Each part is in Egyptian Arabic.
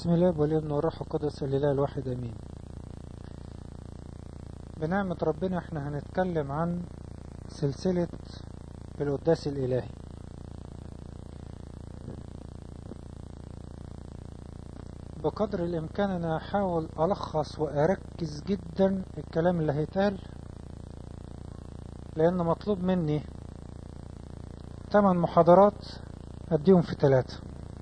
بسم الله والابن والروح القدس الاله الواحد امين بنعمة ربنا احنا هنتكلم عن سلسلة القداس الالهي بقدر الامكان انا هحاول الخص واركز جدا الكلام اللي هيتقال لان مطلوب مني 8 محاضرات اديهم في ثلاثة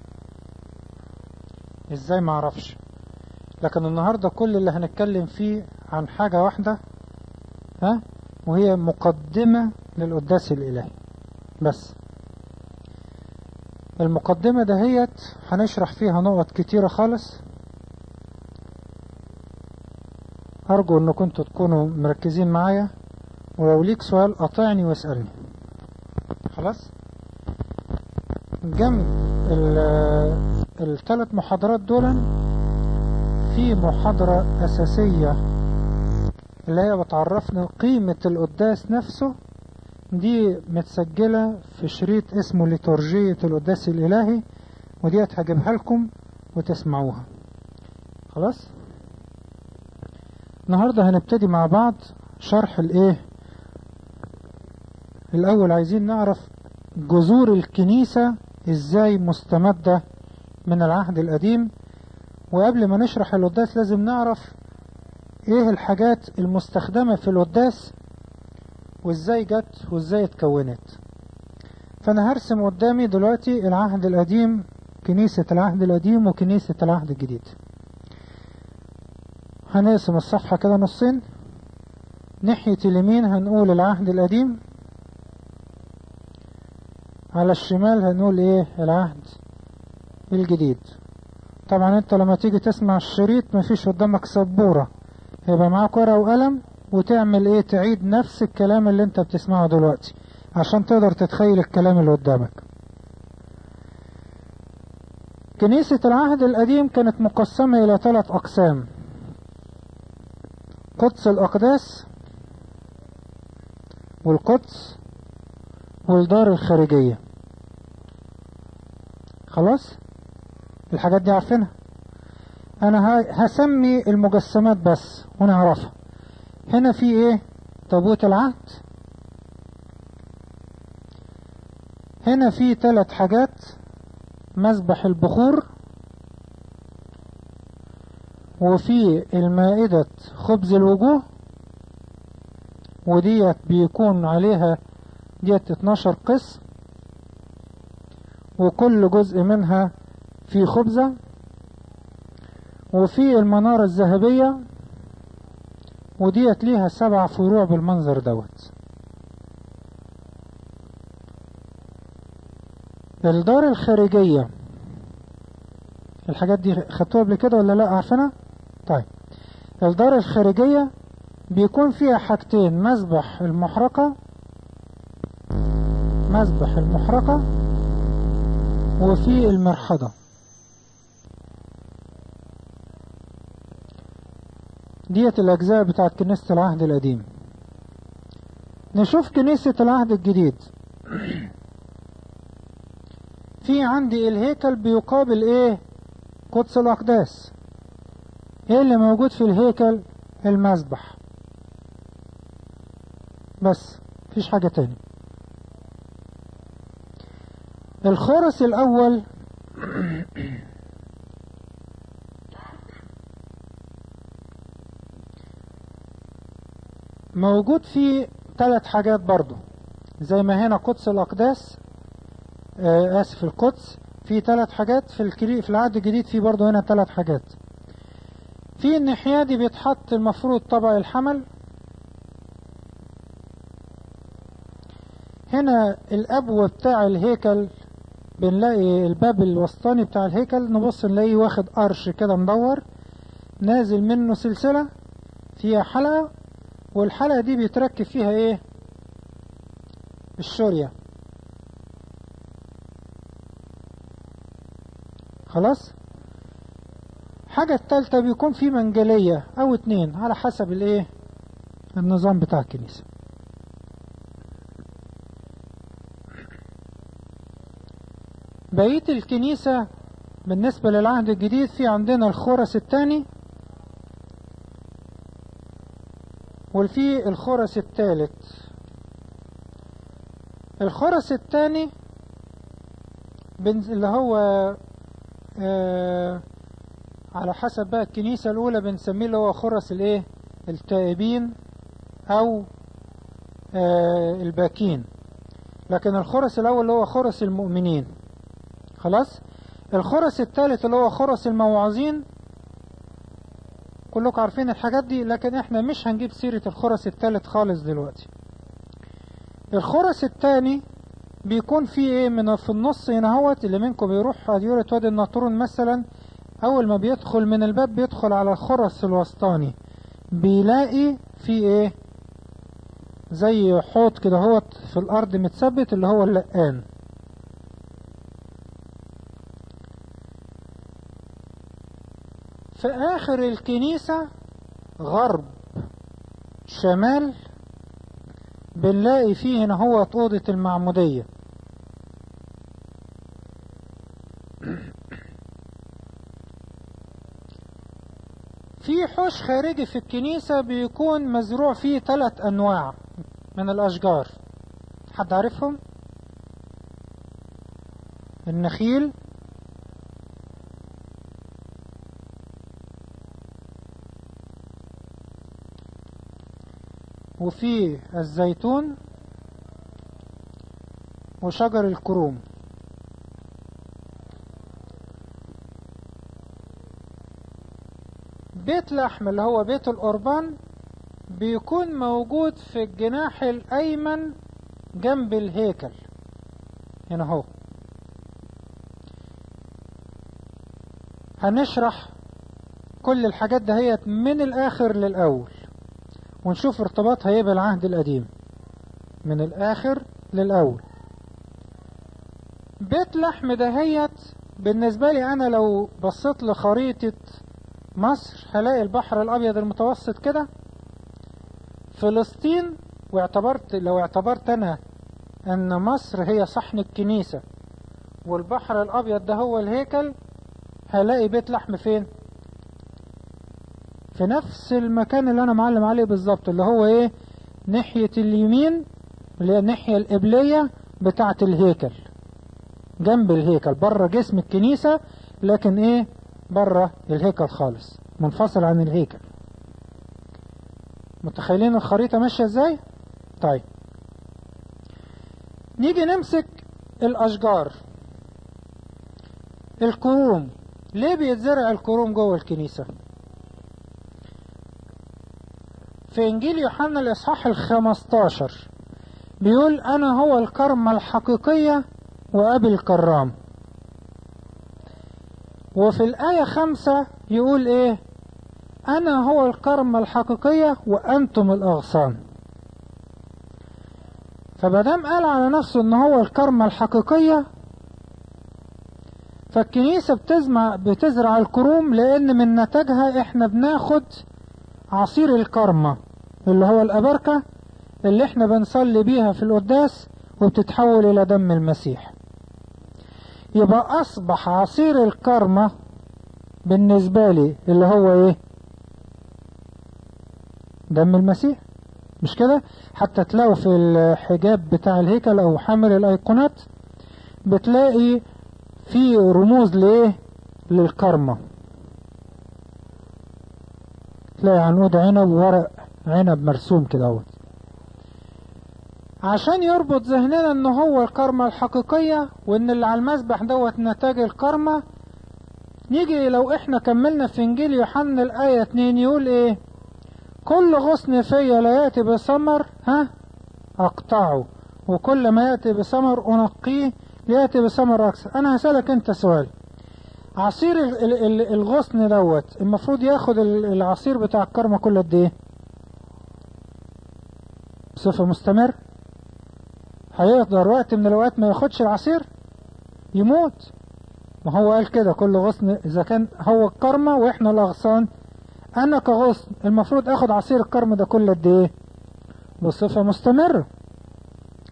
ازاي ما اعرفش لكن النهاردة كل اللي هنتكلم فيه عن حاجة واحدة ها وهي مقدمة للقداس الالهي بس المقدمة دهيت هنشرح فيها نقط كتيرة خالص أرجو أن كنتوا تكونوا مركزين معايا ولو ليك سؤال قاطعني واسألني خلاص جنب الثلاث محاضرات دول في محاضرة أساسية اللي هي بتعرفنا قيمة القداس نفسه دي متسجلة في شريط اسمه ليتورجية القداس الإلهي وديت هجيبها لكم وتسمعوها خلاص النهاردة هنبتدي مع بعض شرح الايه الأول عايزين نعرف جذور الكنيسة ازاي مستمدة من العهد القديم وقبل ما نشرح القداس لازم نعرف ايه الحاجات المستخدمة في القداس وازاي جت وازاي اتكونت فانا هرسم قدامي دلوقتي العهد القديم كنيسة العهد القديم وكنيسة العهد الجديد هنقسم الصفحة كده نصين ناحية اليمين هنقول العهد القديم على الشمال هنقول ايه العهد الجديد طبعا انت لما تيجي تسمع الشريط مفيش قدامك سبورة يبقى معاك ورقة وقلم وتعمل ايه تعيد نفس الكلام اللي انت بتسمعه دلوقتي عشان تقدر تتخيل الكلام اللي قدامك كنيسة العهد القديم كانت مقسمة الى ثلاث اقسام قدس الاقداس والقدس والدار الخارجية خلاص الحاجات دي عارفينها انا هسمي المجسمات بس ونعرفها هنا في ايه تابوت العهد هنا في ثلاث حاجات مذبح البخور وفي المائدة خبز الوجوه وديت بيكون عليها ديت 12 قسم وكل جزء منها في خبزة وفي المنارة الذهبية وديت ليها سبع فروع بالمنظر دوت الدار الخارجية الحاجات دي خدتوها قبل كده ولا لا عارفينها طيب الدار الخارجية بيكون فيها حاجتين مذبح المحرقة مذبح المحرقة وفي المرحضة ديت الأجزاء بتاعت كنيسة العهد القديم نشوف كنيسة العهد الجديد في عندي الهيكل بيقابل ايه قدس الأقداس ايه اللي موجود في الهيكل المذبح بس مفيش حاجة تاني الخرس الأول موجود فيه ثلاث حاجات برضو زي ما هنا قدس الأقداس آه آسف القدس في ثلاث حاجات في الكري في العهد الجديد في برضو هنا ثلاث حاجات في الناحية دي بيتحط المفروض طبق الحمل هنا الأبوة بتاع الهيكل بنلاقي الباب الوسطاني بتاع الهيكل نبص نلاقيه واخد قرش كده مدور نازل منه سلسلة فيها حلقة والحلقة دي بيتركب فيها ايه الشورية خلاص حاجة التالتة بيكون في منجلية او اتنين على حسب الايه النظام بتاع الكنيسة بقية الكنيسة بالنسبة للعهد الجديد في عندنا الخرس الثاني وفي الخرس الثالث الخرس الثاني اللي هو آه على حسب بقى الكنيسة الأولى بنسميه اللي هو خرس الإيه التائبين أو آه الباكين لكن الخرس الأول اللي هو خرس المؤمنين خلاص الخرس الثالث اللي هو خرس الموعظين كلكم عارفين الحاجات دي لكن احنا مش هنجيب سيرة الخرس الثالث خالص دلوقتي الخرس الثاني بيكون فيه ايه من في النص هنا هوت اللي منكم بيروح اديورة وادي الناطورون مثلا اول ما بيدخل من الباب بيدخل على الخرس الوسطاني بيلاقي فيه ايه زي حوض كده هوت في الارض متثبت اللي هو اللقان في اخر الكنيسة غرب شمال بنلاقي فيه هنا هو أوضة المعمودية في حوش خارجي في الكنيسة بيكون مزروع فيه ثلاث أنواع من الأشجار حد عارفهم؟ النخيل وفي الزيتون وشجر الكروم بيت لحم اللي هو بيت القربان بيكون موجود في الجناح الأيمن جنب الهيكل هنا هو هنشرح كل الحاجات دهيت من الآخر للأول ونشوف ارتباطها ايه بالعهد القديم من الآخر للأول بيت لحم دهيت بالنسبة لي أنا لو بصيت لخريطة مصر هلاقي البحر الأبيض المتوسط كده فلسطين واعتبرت لو اعتبرت أنا أن مصر هي صحن الكنيسة والبحر الأبيض ده هو الهيكل هلاقي بيت لحم فين في نفس المكان اللي أنا معلم عليه بالظبط اللي هو إيه ناحية اليمين اللي هي الناحية القبلية بتاعة الهيكل جنب الهيكل بره جسم الكنيسة لكن ايه بره الهيكل خالص منفصل عن الهيكل متخيلين الخريطة ماشية ازاي طيب نيجي نمسك الاشجار الكروم ليه بيتزرع الكروم جوه الكنيسة في انجيل يوحنا الاصحاح الخمستاشر بيقول انا هو الكرمة الحقيقية وابي الكرام وفي الآية خمسة يقول ايه انا هو الكرمة الحقيقية وانتم الاغصان فمادام قال على نفسه ان هو الكرمة الحقيقية فالكنيسة بتزمع بتزرع الكروم لان من نتاجها احنا بناخد عصير الكرمة اللي هو الأبركة اللي احنا بنصلي بيها في القداس وبتتحول إلى دم المسيح يبقى أصبح عصير الكرمة بالنسبة لي اللي هو إيه دم المسيح مش كده حتى تلاقوا في الحجاب بتاع الهيكل أو حامل الأيقونات بتلاقي في رموز لإيه للكرمة تلاقي عنقود عنب وورق عنب مرسوم كده اهوت عشان يربط ذهننا ان هو الكرمة الحقيقية وان اللي على المسبح دوت نتاج الكرمة نيجي لو احنا كملنا في انجيل يوحنا الاية 2 يقول ايه كل غصن فيا لا يأتي بثمر ها اقطعه وكل ما يأتي بثمر انقيه ليأتي بثمر اكثر انا هسألك انت سؤال عصير الغصن دوت المفروض ياخد العصير بتاع الكرمة كل قد ايه بصفة مستمر هيقدر وقت من الاوقات ما ياخدش العصير يموت ما هو قال كده كل غصن اذا كان هو الكرمة واحنا الاغصان انا كغصن المفروض اخد عصير الكرم ده كل قد ايه بصفة مستمرة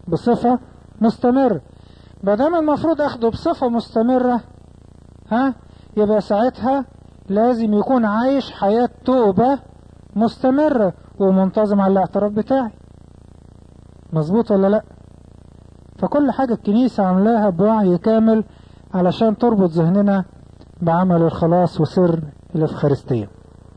بصفة مستمرة بدام المفروض اخده بصفة مستمرة ها يبقى ساعتها لازم يكون عايش حياة توبة مستمرة ومنتظم على الاعتراف بتاعي مظبوط ولا لا فكل حاجة الكنيسة عاملاها بوعي كامل علشان تربط ذهننا بعمل الخلاص وسر الافخارستية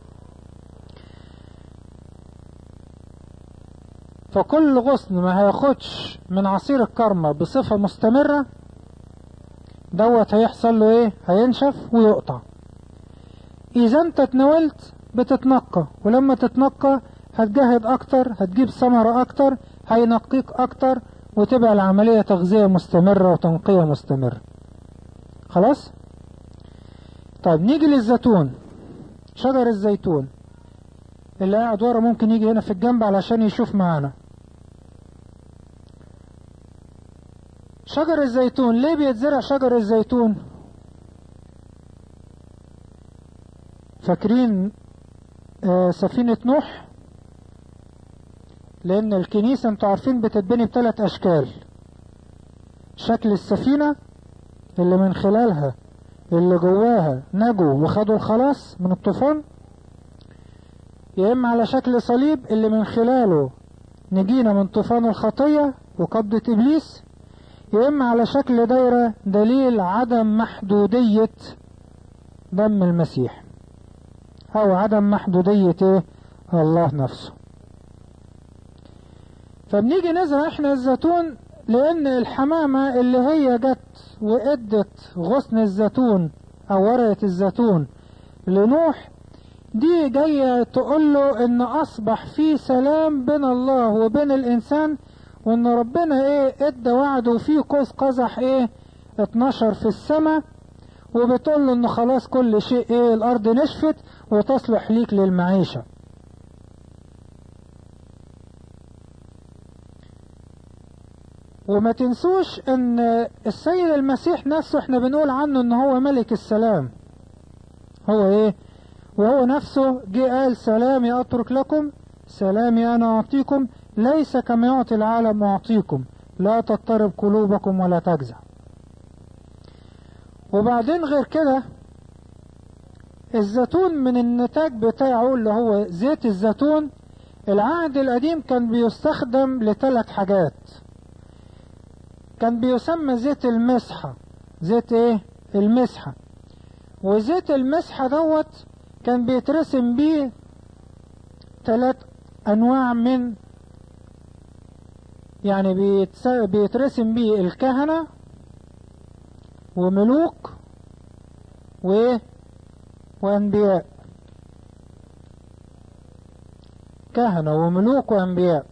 فكل غصن ما هياخدش من عصير الكرمة بصفة مستمرة دوت هيحصل له ايه هينشف ويقطع اذا انت اتناولت بتتنقى ولما تتنقى هتجاهد اكتر هتجيب ثمرة اكتر هينقيك اكتر وتبقى العملية تغذية مستمرة وتنقية مستمرة خلاص طيب نيجي للزيتون شجر الزيتون اللي قاعد ورا ممكن يجي هنا في الجنب علشان يشوف معانا شجر الزيتون ليه بيتزرع شجر الزيتون فاكرين آه سفينة نوح لان الكنيسة انتوا عارفين بتتبني بثلاث اشكال شكل السفينة اللي من خلالها اللي جواها نجوا وخدوا الخلاص من الطوفان يا اما على شكل صليب اللي من خلاله نجينا من طوفان الخطية وقبضة ابليس يا اما على شكل دايرة دليل عدم محدودية دم المسيح او عدم محدودية ايه الله نفسه فبنيجي نزرع احنا الزيتون لان الحمامة اللي هي جت وادت غصن الزيتون او ورقة الزيتون لنوح دي جاية تقول له ان اصبح في سلام بين الله وبين الانسان وان ربنا ايه ادى وعده وفي قوس قزح ايه اتنشر في السماء وبتقول له ان خلاص كل شيء ايه الارض نشفت وتصلح ليك للمعيشة وما تنسوش ان السيد المسيح نفسه احنا بنقول عنه ان هو ملك السلام هو ايه وهو نفسه جه قال سلامي اترك لكم سلامي انا اعطيكم ليس كما يعطي العالم اعطيكم لا تضطرب قلوبكم ولا تجزع وبعدين غير كده الزيتون من النتاج بتاعه اللي هو زيت الزيتون العهد القديم كان بيستخدم لثلاث حاجات كان بيسمى زيت المسحة زيت ايه المسحة وزيت المسحة دوت كان بيترسم بيه ثلاث انواع من يعني بيتس... بيترسم بيه الكهنة وملوك وايه وانبياء كهنة وملوك وانبياء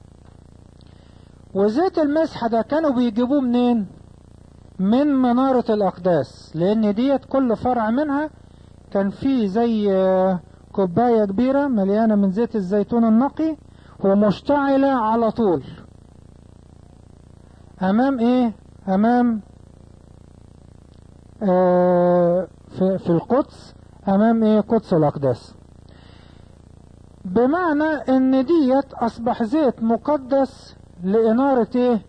وزيت المسحة ده كانوا بيجيبوه منين من منارة الأقداس لأن ديت كل فرع منها كان فيه زي كوباية كبيرة مليانة من زيت الزيتون النقي ومشتعلة على طول أمام إيه أمام آه في, في القدس أمام إيه قدس الأقداس بمعنى ان ديت اصبح زيت مقدس لانارة ايه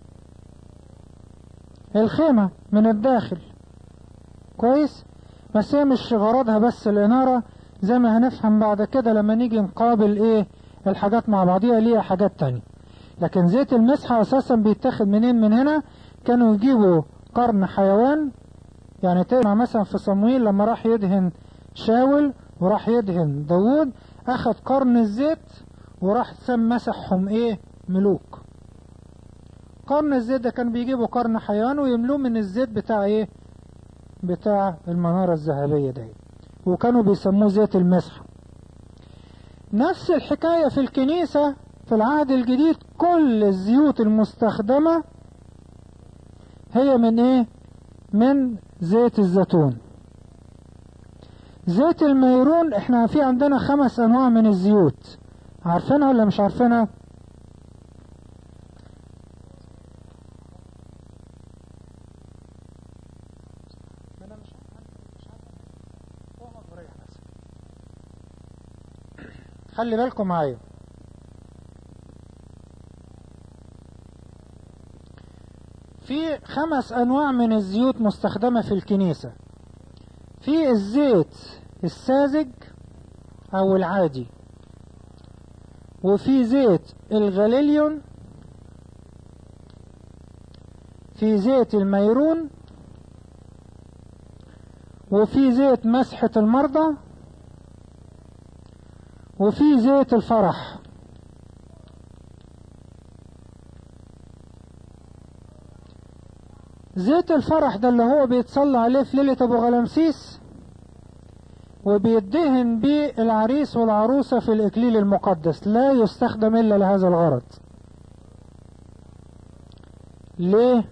الخيمة من الداخل كويس بس هي مش غرضها بس الانارة زي ما هنفهم بعد كده لما نيجي نقابل ايه الحاجات مع بعضيها ليها حاجات تانية لكن زيت المسحة اساسا بيتاخد منين من هنا كانوا يجيبوا قرن حيوان يعني تسمع مثلا في صمويل لما راح يدهن شاول وراح يدهن داوود اخذ قرن الزيت وراح سم مسحهم ايه ملوك قرن الزيت ده كان بيجيبوا قرن حيوان ويملوه من الزيت بتاع ايه بتاع المنارة الذهبية دي وكانوا بيسموه زيت المسح نفس الحكاية في الكنيسة في العهد الجديد كل الزيوت المستخدمة هي من ايه من زيت الزيتون زيت الميرون احنا في عندنا خمس انواع من الزيوت عارفينها ولا مش عارفينها خلي بالكم معايا في خمس انواع من الزيوت مستخدمة في الكنيسة في الزيت الساذج او العادي وفي زيت الغاليليون في زيت الميرون وفي زيت مسحة المرضى وفي زيت الفرح زيت الفرح ده اللي هو بيتصلى عليه في ليلة ابو غلمسيس وبيدهن بيه العريس والعروسة في الاكليل المقدس لا يستخدم الا لهذا الغرض ليه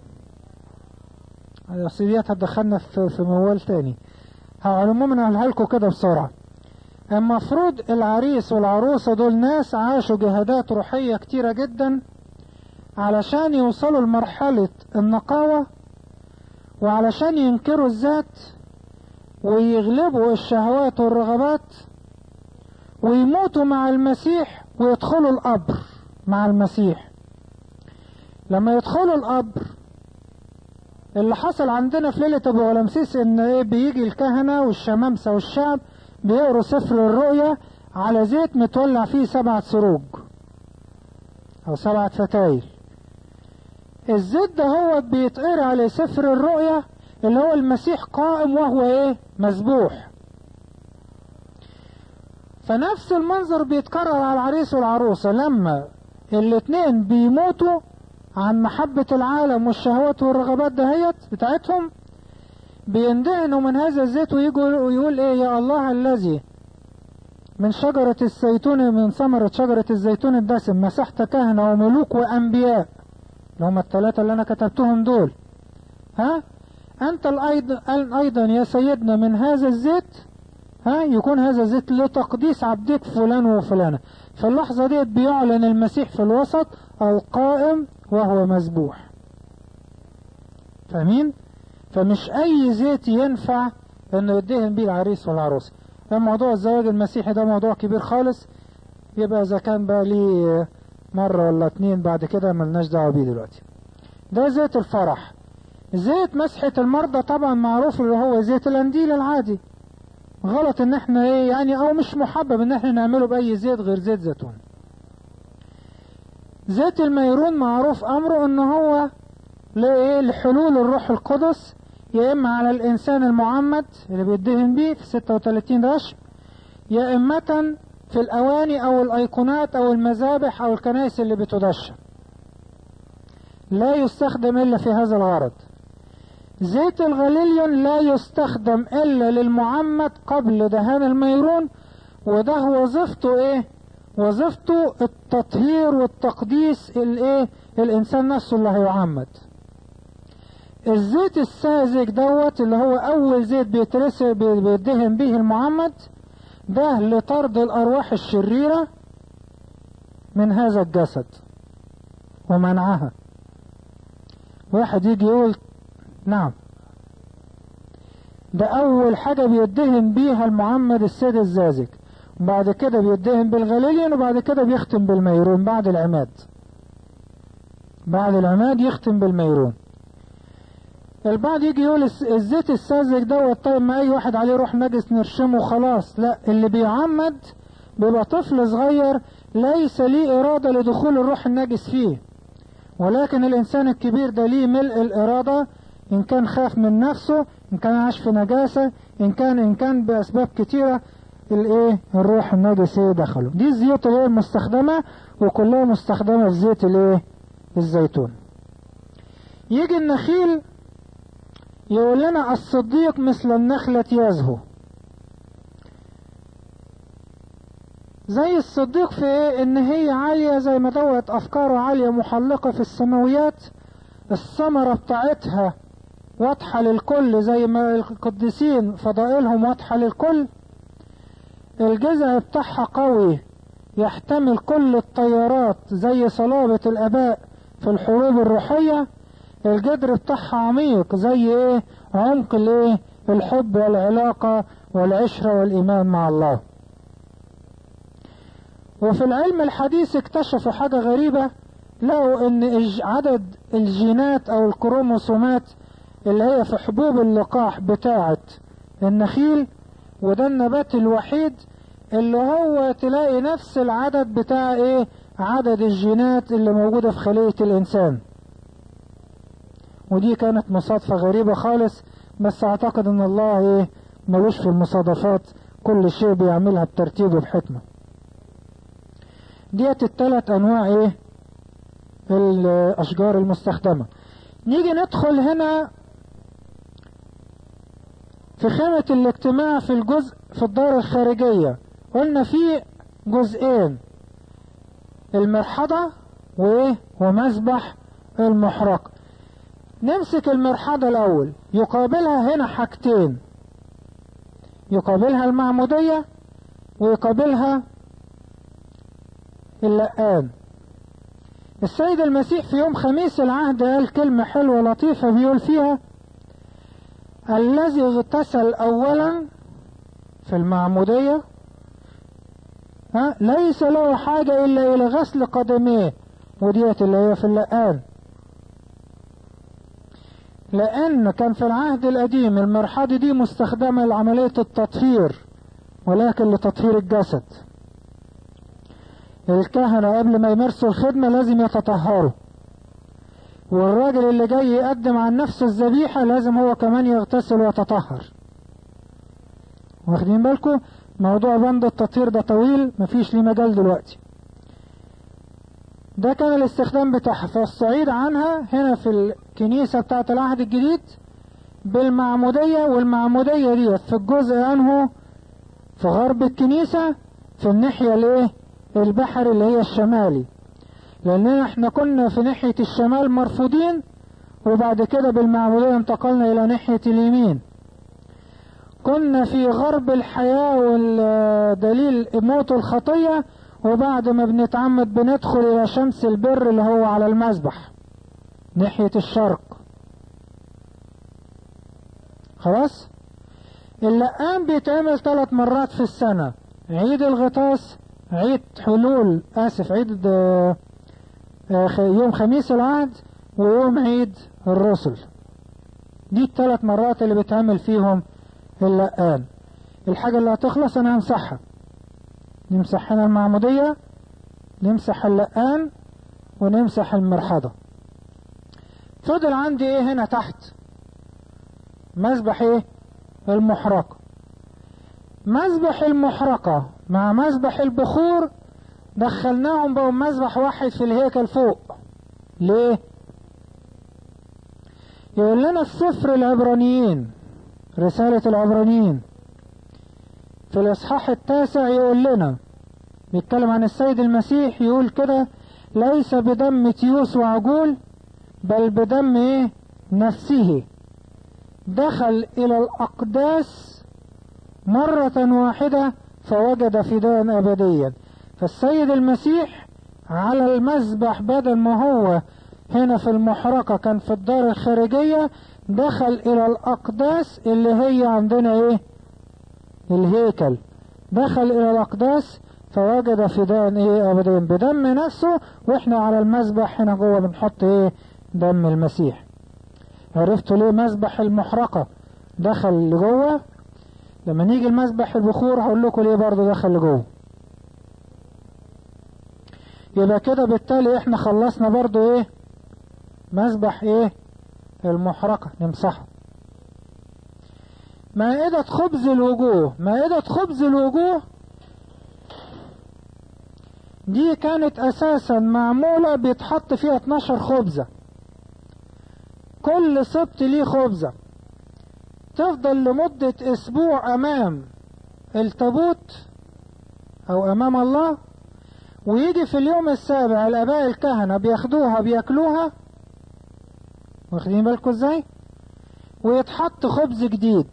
اصل ديت هتدخلنا في في موال تاني على العموم انا هقولها لكم كده بسرعه المفروض العريس والعروسه دول ناس عاشوا جهادات روحيه كتيره جدا علشان يوصلوا لمرحله النقاوه وعلشان ينكروا الذات ويغلبوا الشهوات والرغبات ويموتوا مع المسيح ويدخلوا القبر مع المسيح لما يدخلوا القبر اللي حصل عندنا في ليلة ابو غلمسيس ان ايه بيجي الكهنة والشمامسة والشعب بيقروا سفر الرؤيا على زيت متولع فيه سبعة سروج او سبعة فتايل الزيت ده هو بيتقرا على سفر الرؤيا اللي هو المسيح قائم وهو ايه مذبوح فنفس المنظر بيتكرر على العريس والعروسة لما الاتنين بيموتوا عن محبة العالم والشهوات والرغبات دهيت بتاعتهم بيندهنوا من هذا الزيت ويجوا ويقول ايه يا الله الذي من شجرة الزيتون من ثمرة شجرة الزيتون الدسم مسحت كهنة وملوك وأنبياء اللي هم الثلاثة اللي أنا كتبتهم دول ها أنت أيضا يا سيدنا من هذا الزيت ها يكون هذا الزيت لتقديس عبدك فلان وفلانة في اللحظة ديت بيعلن المسيح في الوسط القائم وهو مذبوح فاهمين فمش اي زيت ينفع انه يدهن بيه العريس والعروسه موضوع الزواج المسيحي ده موضوع كبير خالص يبقى اذا كان بقى ليه مرة ولا اتنين بعد كده ملناش دعوة بيه دلوقتي ده زيت الفرح زيت مسحة المرضى طبعا معروف اللي هو زيت الانديل العادي غلط ان احنا ايه يعني او مش محبب ان احنا نعمله باي زيت غير زيت زيتون زيت الميرون معروف امره ان هو لايه لحلول الروح القدس يا اما على الانسان المعمد اللي بيدهن بيه في 36 رش يا اما في الاواني او الايقونات او المذابح او الكنائس اللي بتدشن لا يستخدم الا في هذا الغرض زيت الغليليون لا يستخدم الا للمعمد قبل دهان الميرون وده وظيفته ايه وظيفته التطهير والتقديس الايه الانسان نفسه اللي هيعمد الزيت الساذج دوت اللي هو اول زيت بيترس بيدهن به المعمد ده لطرد الارواح الشريرة من هذا الجسد ومنعها واحد يجي يقول نعم ده اول حاجة بيدهن بيها المعمد السيد الزازج وبعد كده بيدهن بالغليليون وبعد كده بيختم بالميرون بعد العماد بعد العماد يختم بالميرون البعض يجي يقول الزيت الساذج دوت طيب ما اي واحد عليه روح نجس نرشمه خلاص لا اللي بيعمد بيبقى طفل صغير ليس ليه ارادة لدخول الروح النجس فيه ولكن الانسان الكبير ده ليه ملء الارادة ان كان خاف من نفسه ان كان عاش في نجاسة ان كان ان كان باسباب كتيرة الايه الروح النجس ايه دخله دي الزيوت اللي المستخدمة وكلها مستخدمة في زيت الايه الزيتون يجي النخيل يقول لنا الصديق مثل النخلة يزهو زي الصديق في ايه ان هي عالية زي ما دوت افكاره عالية محلقة في السماويات الثمرة بتاعتها واضحة للكل زي ما القديسين فضائلهم واضحة للكل الجذع بتاعها قوي يحتمل كل التيارات زي صلابة الاباء في الحروب الروحية الجدر بتاعها عميق زي ايه عمق الايه الحب والعلاقة والعشرة والايمان مع الله وفي العلم الحديث اكتشفوا حاجة غريبة لقوا ان عدد الجينات او الكروموسومات اللي هي في حبوب اللقاح بتاعة النخيل وده النبات الوحيد اللي هو تلاقي نفس العدد بتاع ايه عدد الجينات اللي موجودة في خلية الانسان ودي كانت مصادفة غريبة خالص بس اعتقد ان الله ايه ملوش في المصادفات كل شيء بيعملها بترتيب وبحكمة ديت التلات انواع ايه الاشجار المستخدمة نيجي ندخل هنا في خيمة الاجتماع في الجزء في الدار الخارجية قلنا في جزئين المرحضة وايه ومسبح المحرقة نمسك المرحضة الاول يقابلها هنا حاجتين يقابلها المعمودية ويقابلها اللقان السيد المسيح في يوم خميس العهد قال كلمة حلوة لطيفة بيقول فيها الذي اغتسل اولا في المعمودية ها ليس له حاجة الا الى غسل قدميه وديت اللي هي في اللقان لان كان في العهد القديم المرحاض دي مستخدمة لعملية التطهير ولكن لتطهير الجسد الكهنة قبل ما يمارسوا الخدمة لازم يتطهروا والراجل اللي جاي يقدم عن نفسه الذبيحة لازم هو كمان يغتسل ويتطهر واخدين بالكم موضوع بند التطهير ده طويل مفيش ليه مجال دلوقتي ده كان الاستخدام بتاعها فالصعيد عنها هنا في الكنيسة بتاعة العهد الجديد بالمعمودية والمعمودية دي في الجزء عنه في غرب الكنيسة في الناحية الايه البحر اللي هي الشمالي لاننا احنا كنا في ناحية الشمال مرفوضين وبعد كده بالمعمودية انتقلنا الى ناحية اليمين كنا في غرب الحياة والدليل موت الخطية وبعد ما بنتعمد بندخل الى شمس البر اللي هو على المسبح ناحية الشرق خلاص اللقان بيتعمل ثلاث مرات في السنة عيد الغطاس عيد حلول اسف عيد يوم خميس العهد ويوم عيد الرسل دي الثلاث مرات اللي بيتعمل فيهم اللقان الحاجة اللي هتخلص انا همسحها نمسح هنا المعمودية نمسح اللقان ونمسح المرحضة فضل عندي ايه هنا تحت مسبح ايه المحرقة مسبح المحرقة مع مسبح البخور دخلناهم بقوا مسبح واحد في الهيكل فوق ليه يقول لنا السفر العبرانيين رسالة العبرانيين في الإصحاح التاسع يقول لنا بيتكلم عن السيد المسيح يقول كده ليس بدم تيوس وعجول بل بدم ايه نفسه دخل إلى الأقداس مرة واحدة فوجد فداء أبديا فالسيد المسيح على المذبح بدل ما هو هنا في المحرقة كان في الدار الخارجية دخل إلى الأقداس اللي هي عندنا إيه الهيكل دخل إلى الأقداس فوجد فداء إيه أبديا بدم نفسه وإحنا على المذبح هنا جوه بنحط إيه دم المسيح عرفتوا ليه مذبح المحرقة دخل لجوه لما نيجي المذبح البخور هقول لكم ليه برضه دخل لجوه يبقى كده بالتالي احنا خلصنا برضه ايه مذبح ايه المحرقة نمسحه مائدة خبز الوجوه مائدة خبز الوجوه دي كانت اساسا معمولة بيتحط فيها 12 خبزة كل سبت ليه خبزة تفضل لمدة اسبوع امام التابوت او امام الله ويجي في اليوم السابع الاباء الكهنة بياخدوها بياكلوها واخدين بالكم ازاي ويتحط خبز جديد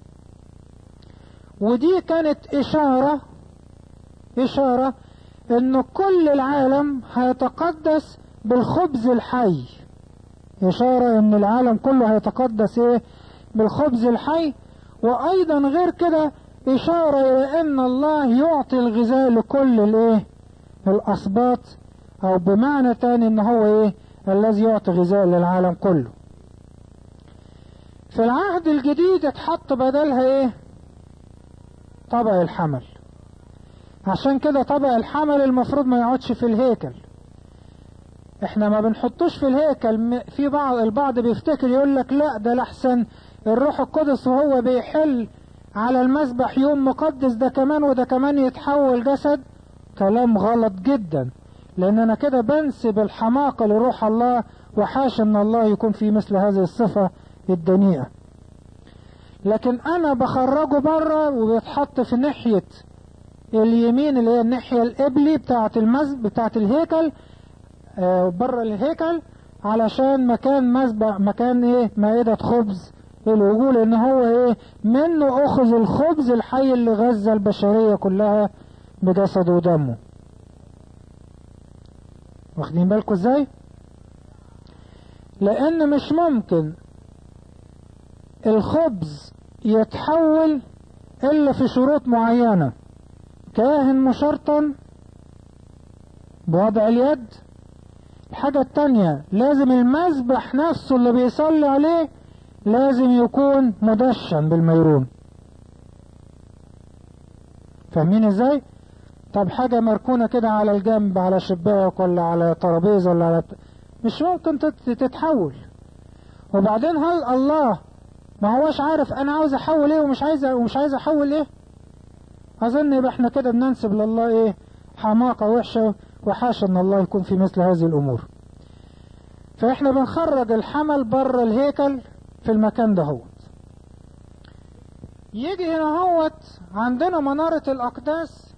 ودي كانت اشارة اشارة ان كل العالم هيتقدس بالخبز الحي اشارة ان العالم كله هيتقدس ايه بالخبز الحي وايضا غير كده اشارة الى ان الله يعطي الغذاء لكل الايه الاسباط او بمعنى تاني ان هو ايه الذي يعطي غذاء للعالم كله في العهد الجديد اتحط بدلها ايه طبق الحمل عشان كده طبق الحمل المفروض ما يقعدش في الهيكل احنا ما بنحطوش في الهيكل في بعض البعض بيفتكر يقول لك لا ده لحسن الروح القدس وهو بيحل على المذبح يوم مقدس ده كمان وده كمان يتحول جسد كلام غلط جدا لان انا كده بنسب الحماقة لروح الله وحاشا ان الله يكون في مثل هذه الصفة الدنيئة لكن انا بخرجه بره وبيتحط في ناحية اليمين اللي هي الناحية القبلي بتاعة المسجد بتاعة الهيكل آه بره الهيكل علشان مكان مسبح مكان ايه مائدة خبز الوجوه لان هو ايه منه اخذ الخبز الحي اللي غذى البشرية كلها بجسده ودمه واخدين بالكم ازاي لان مش ممكن الخبز يتحول الا في شروط معينة كاهن مشرطا بوضع اليد الحاجة التانية لازم المذبح نفسه اللي بيصلي عليه لازم يكون مدشن بالميرون فاهمين ازاي طب حاجة مركونة كده على الجنب على شباك ولا على ترابيزة ولا على مش ممكن تتحول وبعدين هل الله ما هوش عارف انا عاوز احول ايه ومش عايز ومش عايز احول ايه اظن يبقى احنا كده بننسب لله ايه حماقة وحشة وحاشا ان الله يكون في مثل هذه الامور فاحنا بنخرج الحمل بره الهيكل في المكان ده هو يجي هنا هوت عندنا منارة الأقداس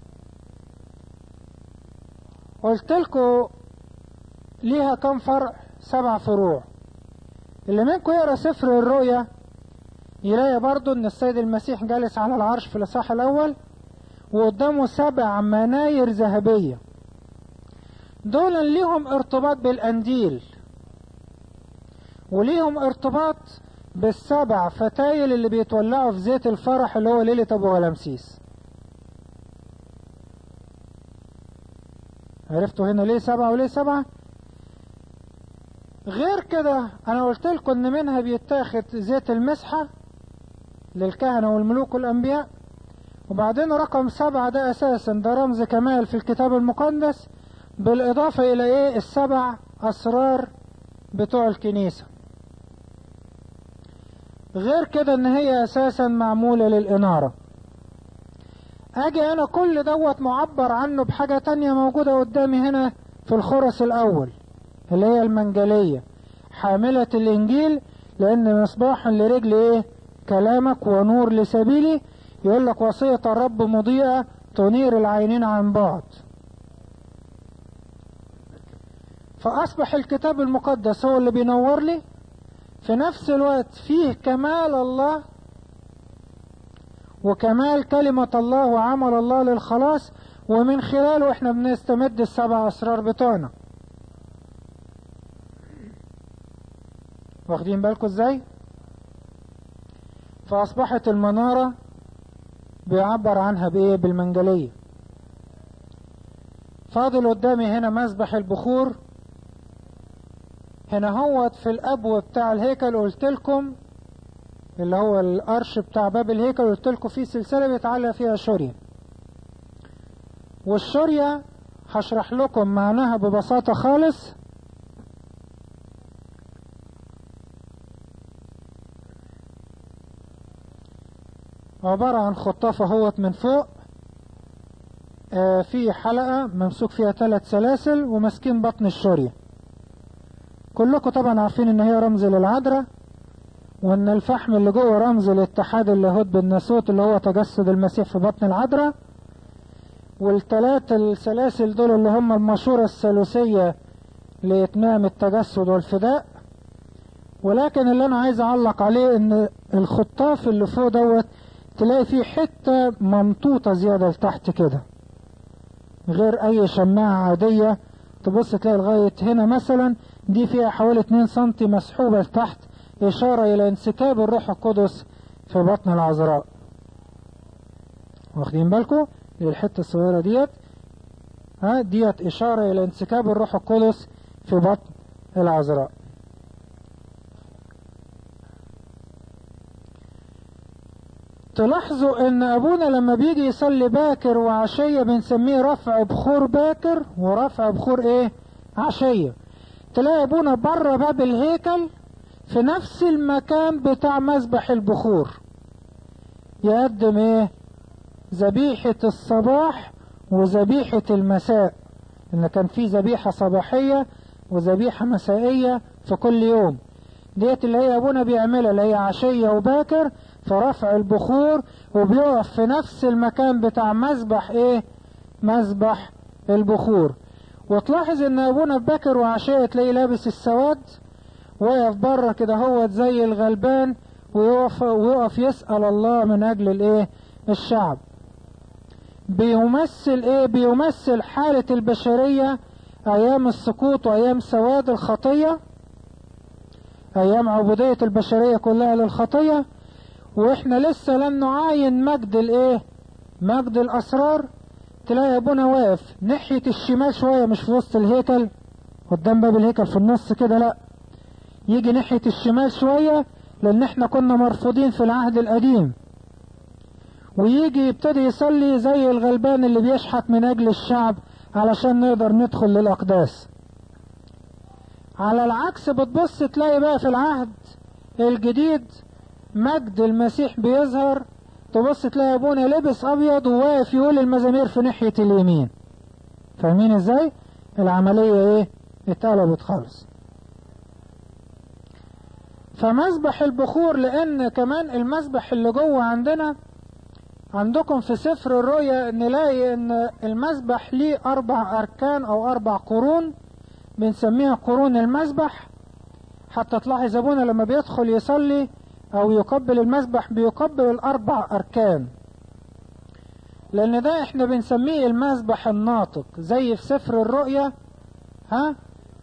قلت لكم ليها كم فرع سبع فروع اللي منكم يقرا سفر الرؤيا يلاقي برضو ان السيد المسيح جالس على العرش في الاصحاح الاول وقدامه سبع مناير ذهبية دول ليهم ارتباط بالقنديل وليهم ارتباط بالسبع فتايل اللي بيتولعوا في زيت الفرح اللي هو ليلة ابو غلامسيس عرفتوا هنا ليه سبعة وليه سبعة غير كده انا قلت لكم ان منها بيتاخد زيت المسحة للكهنة والملوك والانبياء وبعدين رقم سبعة ده اساسا ده رمز كمال في الكتاب المقدس بالاضافة الى ايه السبع اسرار بتوع الكنيسة غير كده ان هي اساسا معمولة للانارة اجي انا كل دوت معبر عنه بحاجة تانية موجودة قدامي هنا في الخرس الاول اللي هي المنجلية حاملة الانجيل لان مصباح لرجل ايه كلامك ونور لسبيلي يقول لك وصية الرب مضيئة تنير العينين عن بعد فاصبح الكتاب المقدس هو اللي بينور لي في نفس الوقت فيه كمال الله وكمال كلمة الله وعمل الله للخلاص ومن خلاله احنا بنستمد السبع اسرار بتوعنا واخدين بالكم ازاي فاصبحت المنارة بيعبر عنها بايه بالمنجلية فاضل قدامي هنا مسبح البخور هنا هوت في الابو بتاع الهيكل قلت لكم اللي هو الارش بتاع باب الهيكل قلت لكم في سلسله بيتعلق فيها شوريا والشوريا هشرح لكم معناها ببساطه خالص عبارة عن خطافة هوت من فوق آه في حلقة ممسوك فيها ثلاث سلاسل وماسكين بطن الشورية كلكم طبعا عارفين ان هي رمز للعذراء وان الفحم اللي جوه رمز لاتحاد اللاهوت بالناسوت اللي هو تجسد المسيح في بطن العذراء والثلاث السلاسل دول اللي هم المشورة الثالوثية لإتمام التجسد والفداء ولكن اللي أنا عايز أعلق عليه إن الخطاف اللي فوق دوت تلاقي فيه حتة ممطوطة زيادة لتحت كده غير أي شماعة عادية تبص تلاقي لغاية هنا مثلا دي فيها حوالي 2 سنتي مسحوبة لتحت إشارة إلى انسكاب الروح القدس في بطن العذراء واخدين بالكم الحتة الصغيرة ديت ها ديت إشارة إلى انسكاب الروح القدس في بطن العذراء تلاحظوا ان ابونا لما بيجي يصلي باكر وعشية بنسميه رفع بخور باكر ورفع بخور ايه عشية تلاقي ابونا بره باب الهيكل في نفس المكان بتاع مسبح البخور يقدم ايه ذبيحة الصباح وذبيحة المساء ان كان في ذبيحة صباحية وذبيحة مسائية في كل يوم ديت اللي هي ابونا بيعملها اللي هي عشية وباكر في رفع البخور وبيقف في نفس المكان بتاع مسبح ايه مسبح البخور وتلاحظ ان ابونا باكر وعشية تلاقيه لابس السواد واقف بره كده هو زي الغلبان ويقف, ويقف يسأل الله من اجل الايه الشعب بيمثل ايه بيمثل حالة البشرية ايام السقوط وايام سواد الخطية ايام عبودية البشرية كلها للخطية واحنا لسه لم نعاين مجد الايه مجد الاسرار تلاقي ابونا واقف ناحية الشمال شوية مش في وسط الهيكل قدام باب الهيكل في النص كده لا يجي ناحية الشمال شوية لان احنا كنا مرفوضين في العهد القديم ويجي يبتدي يصلي زي الغلبان اللي بيشحت من اجل الشعب علشان نقدر ندخل للاقداس على العكس بتبص تلاقي بقى في العهد الجديد مجد المسيح بيظهر تبص تلاقي ابونا لبس ابيض وواقف يقول المزامير في ناحية اليمين فاهمين ازاي العملية ايه اتقلبت خالص فمسبح البخور لان كمان المسبح اللي جوه عندنا عندكم في سفر الرؤيا نلاقي ان المسبح ليه اربع اركان او اربع قرون بنسميها قرون المسبح حتى تلاحظ ابونا لما بيدخل يصلي او يقبل المسبح بيقبل الاربع اركان لان ده احنا بنسميه المسبح الناطق زي في سفر الرؤيا ها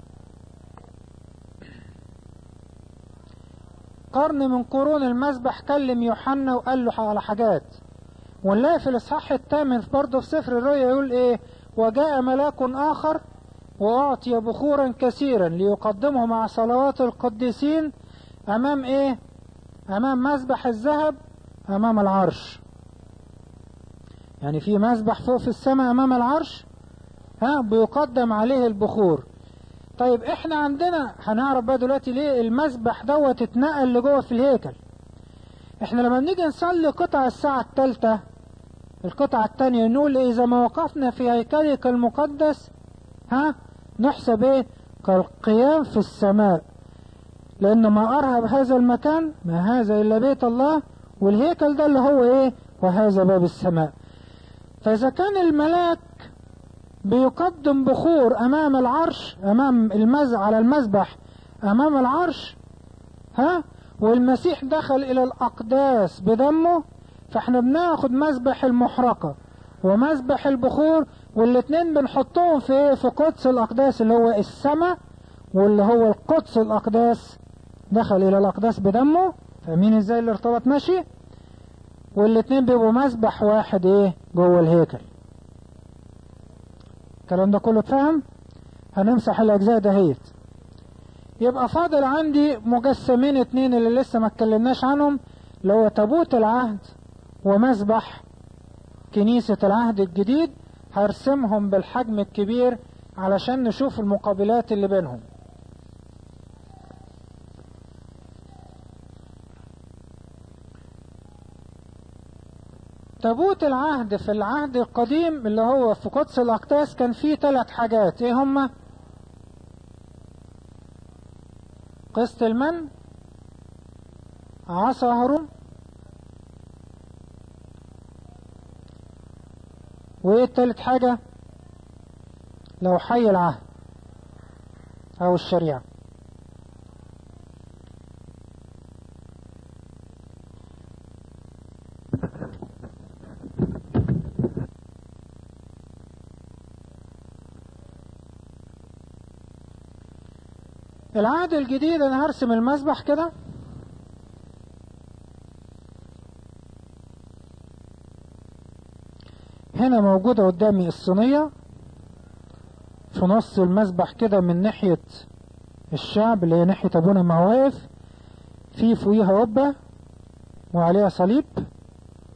قرن من قرون المسبح كلم يوحنا وقال له على حاجات ونلاقي في الاصحاح الثامن برضه في سفر الرؤيا يقول ايه وجاء ملاك اخر واعطي بخورا كثيرا ليقدمه مع صلوات القديسين امام ايه امام مسبح الذهب امام العرش يعني في مسبح فوق في السماء امام العرش ها بيقدم عليه البخور طيب احنا عندنا هنعرف بقى دلوقتي ليه المسبح دوت اتنقل لجوه في الهيكل احنا لما بنيجي نصلي قطع الساعة الثالثة القطعة الثانية نقول اذا ما وقفنا في هيكلك المقدس ها نحسب ايه كالقيام في السماء لان ما ارهب هذا المكان ما هذا الا بيت الله والهيكل ده اللي هو ايه وهذا باب السماء فاذا كان الملاك بيقدم بخور امام العرش امام المز على المذبح امام العرش ها والمسيح دخل الى الاقداس بدمه فاحنا بناخد مذبح المحرقة ومذبح البخور والاتنين بنحطهم في في قدس الاقداس اللي هو السماء واللي هو القدس الاقداس دخل الى الاقداس بدمه فاهمين ازاي الارتباط ماشي والاتنين بيبقوا مذبح واحد ايه جوه الهيكل الكلام ده كله اتفهم هنمسح الاجزاء دهيت يبقى فاضل عندي مجسمين اتنين اللي لسه ما اتكلمناش عنهم اللي هو تابوت العهد ومذبح كنيسة العهد الجديد هرسمهم بالحجم الكبير علشان نشوف المقابلات اللي بينهم تابوت العهد في العهد القديم اللي هو في قدس الأقداس كان فيه ثلاث حاجات ايه هما قسط المن عصا هارون وايه التالت حاجة لو حي العهد او الشريعة العهد الجديد انا هرسم المسبح كده هنا موجودة قدامي الصينية في نص المسبح كده من ناحية الشعب اللي هي ناحية ابونا ما واقف في فوقيها قبة وعليها صليب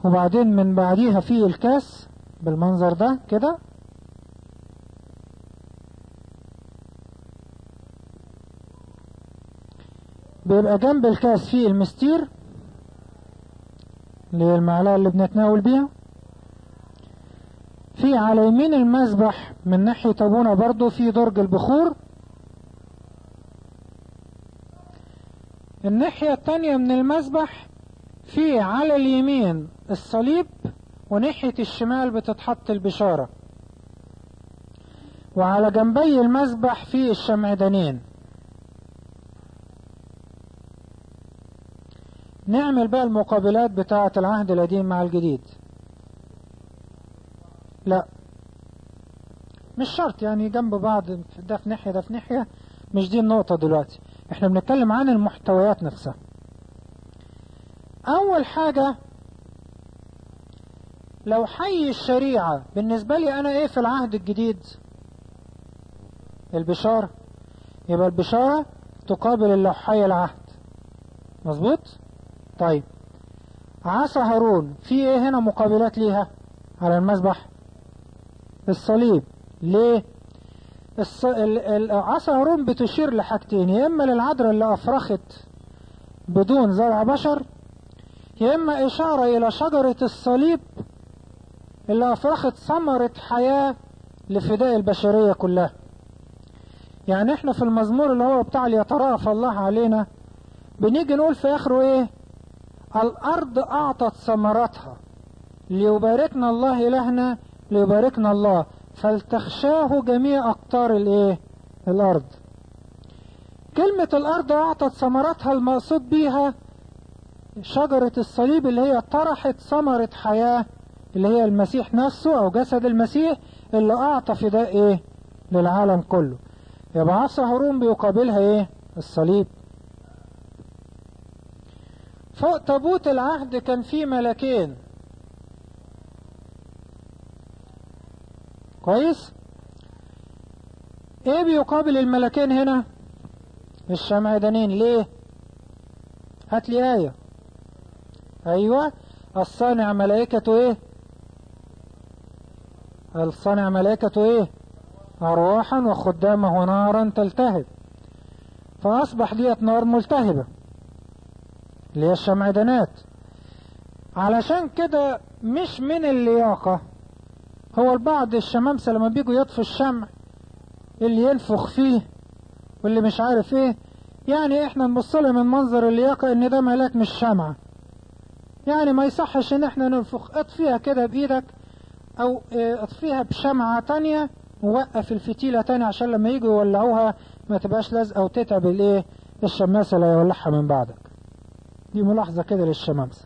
وبعدين من بعديها في الكاس بالمنظر ده كده بيبقى جنب الكاس فيه المستير اللي هي المعلقة اللي بنتناول بيها في على يمين المسبح من ناحية ابونا برضو في درج البخور الناحية التانية من المسبح في على اليمين الصليب وناحية الشمال بتتحط البشارة وعلى جنبي المسبح في الشمعدانين نعمل بقى المقابلات بتاعة العهد القديم مع الجديد لا مش شرط يعني جنب بعض ده في ناحية ده في ناحية مش دي النقطة دلوقتي احنا بنتكلم عن المحتويات نفسها اول حاجة لو حي الشريعة بالنسبة لي انا ايه في العهد الجديد البشارة يبقى البشارة تقابل اللي حي العهد مظبوط طيب عصا هارون في ايه هنا مقابلات ليها على المسبح الصليب ليه الص... ال... ال... عصا هارون بتشير لحاجتين يا اما للعذراء اللي افرخت بدون زرع بشر يا اما اشارة الى شجرة الصليب اللي افرخت ثمرة حياة لفداء البشرية كلها يعني احنا في المزمور اللي هو بتاع ليتراءف الله علينا بنيجي نقول في اخره ايه الارض اعطت ثمرتها ليباركنا الله الهنا ليباركنا الله فلتخشاه جميع اقطار الايه الارض كلمة الارض اعطت ثمرتها المقصود بيها شجرة الصليب اللي هي طرحت ثمرة حياة اللي هي المسيح نفسه او جسد المسيح اللي اعطى فداء ايه للعالم كله يبقى عصا هارون بيقابلها ايه الصليب فوق تابوت العهد كان فيه ملكين كويس ايه بيقابل الملكين هنا الشمعدانين ليه هات لي آية ايوه الصانع ملائكته ايه الصانع ملائكته ايه ارواحا وخدامه نارا تلتهب فاصبح ديت نار ملتهبة اللي هي الشمعدانات علشان كده مش من اللياقة هو البعض الشمامسة لما بيجوا يطفوا الشمع اللي ينفخ فيه واللي مش عارف ايه يعني احنا نبص له من منظر اللياقة ان ده ملاك مش شمعة يعني ما يصحش ان احنا ننفخ اطفيها كده بايدك او اه اطفيها بشمعة تانية ووقف الفتيلة تاني عشان لما يجوا يولعوها ما تبقاش لازقة وتتعب الايه الشماسة اللي يولعها من بعدك دي ملاحظة كده للشمامسة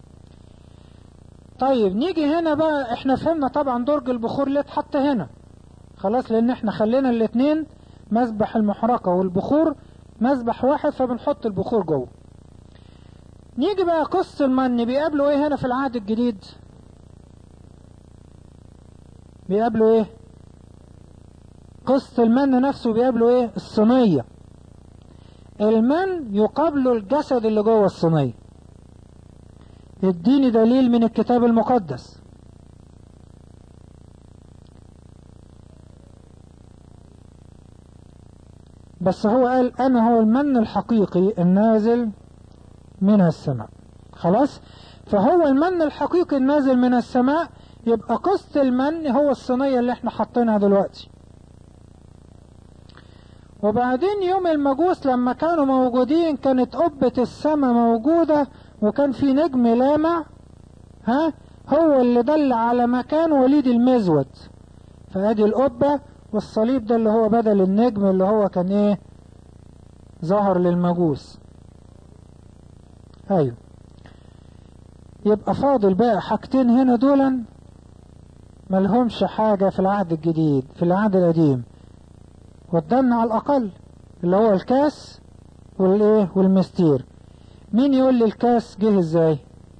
طيب نيجي هنا بقى احنا فهمنا طبعا درج البخور اللي اتحط هنا خلاص لان احنا خلينا الاتنين مسبح المحرقة والبخور مسبح واحد فبنحط البخور جوه نيجي بقى قص المن بيقابلوا ايه هنا في العهد الجديد بيقابلوا ايه قص المن نفسه بيقابلوا ايه الصينية المن يقابله الجسد اللي جوه الصينية اديني دليل من الكتاب المقدس بس هو قال انا هو المن الحقيقي النازل من السماء خلاص فهو المن الحقيقي النازل من السماء يبقى قسط المن هو الصينية اللي احنا حاطينها دلوقتي وبعدين يوم المجوس لما كانوا موجودين كانت قبة السماء موجودة وكان في نجم لامع ها هو اللي دل على مكان وليد المزود فادي القبة والصليب ده اللي هو بدل النجم اللي هو كان ايه ظهر للمجوس ايوه يبقى فاضل بقى حاجتين هنا دولا ملهمش حاجة في العهد الجديد في العهد القديم قدامنا على الأقل اللي هو الكاس والايه والمستير مين يقول لي الكاس جه ازاي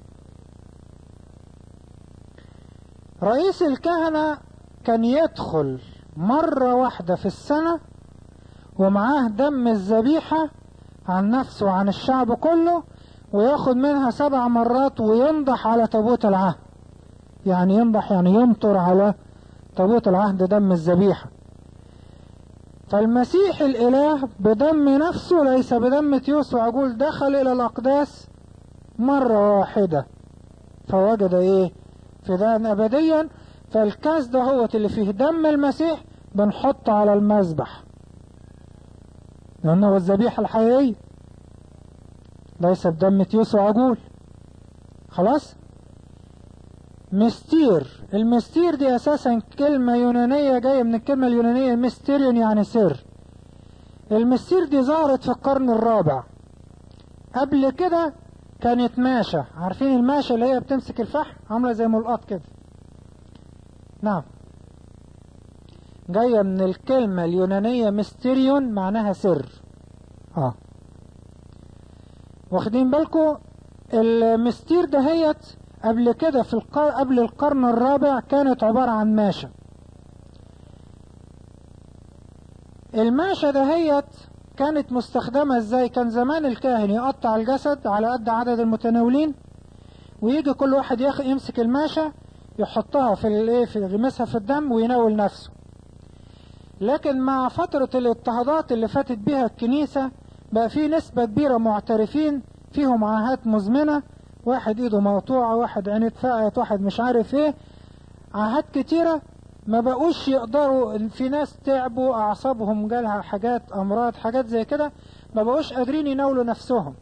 رئيس الكهنة كان يدخل مرة واحدة في السنة ومعاه دم الذبيحة عن نفسه وعن الشعب كله وياخد منها سبع مرات وينضح على تابوت العهد يعني ينضح يعني يمطر على تابوت العهد دم الذبيحة فالمسيح الإله بدم نفسه ليس بدم تيوس وعجول دخل إلى الأقداس مرة واحدة فوجد إيه فداء أبديا فالكاس ده هو اللي فيه دم المسيح بنحطه على المذبح لأنه هو الذبيحة الحقيقية ليس بدم تيوس وعجول خلاص مستير المستير دي اساسا كلمة يونانية جاية من الكلمة اليونانية ميستيريون يعني سر المستير دي ظهرت في القرن الرابع قبل كده كانت ماشة عارفين الماشة اللي هي بتمسك الفحم عاملة زي ملقط كده نعم جاية من الكلمة اليونانية ميستيريون معناها سر اه واخدين بالكم المستير دهيت قبل كده في القر... قبل القرن الرابع كانت عبارة عن ماشة الماشة دهيت كانت مستخدمة ازاي كان زمان الكاهن يقطع الجسد على قد عدد المتناولين ويجي كل واحد يخ... يمسك الماشة يحطها في الايه في يغمسها في الدم ويناول نفسه لكن مع فترة الاضطهادات اللي فاتت بيها الكنيسة بقى في نسبة كبيرة معترفين فيهم عاهات مزمنة واحد ايده مقطوعة واحد عينيه اتفقعت واحد مش عارف ايه عاهات كتيرة ما بقوش يقدروا في ناس تعبوا اعصابهم جالها حاجات امراض حاجات زي كده ما بقوش قادرين يناولوا نفسهم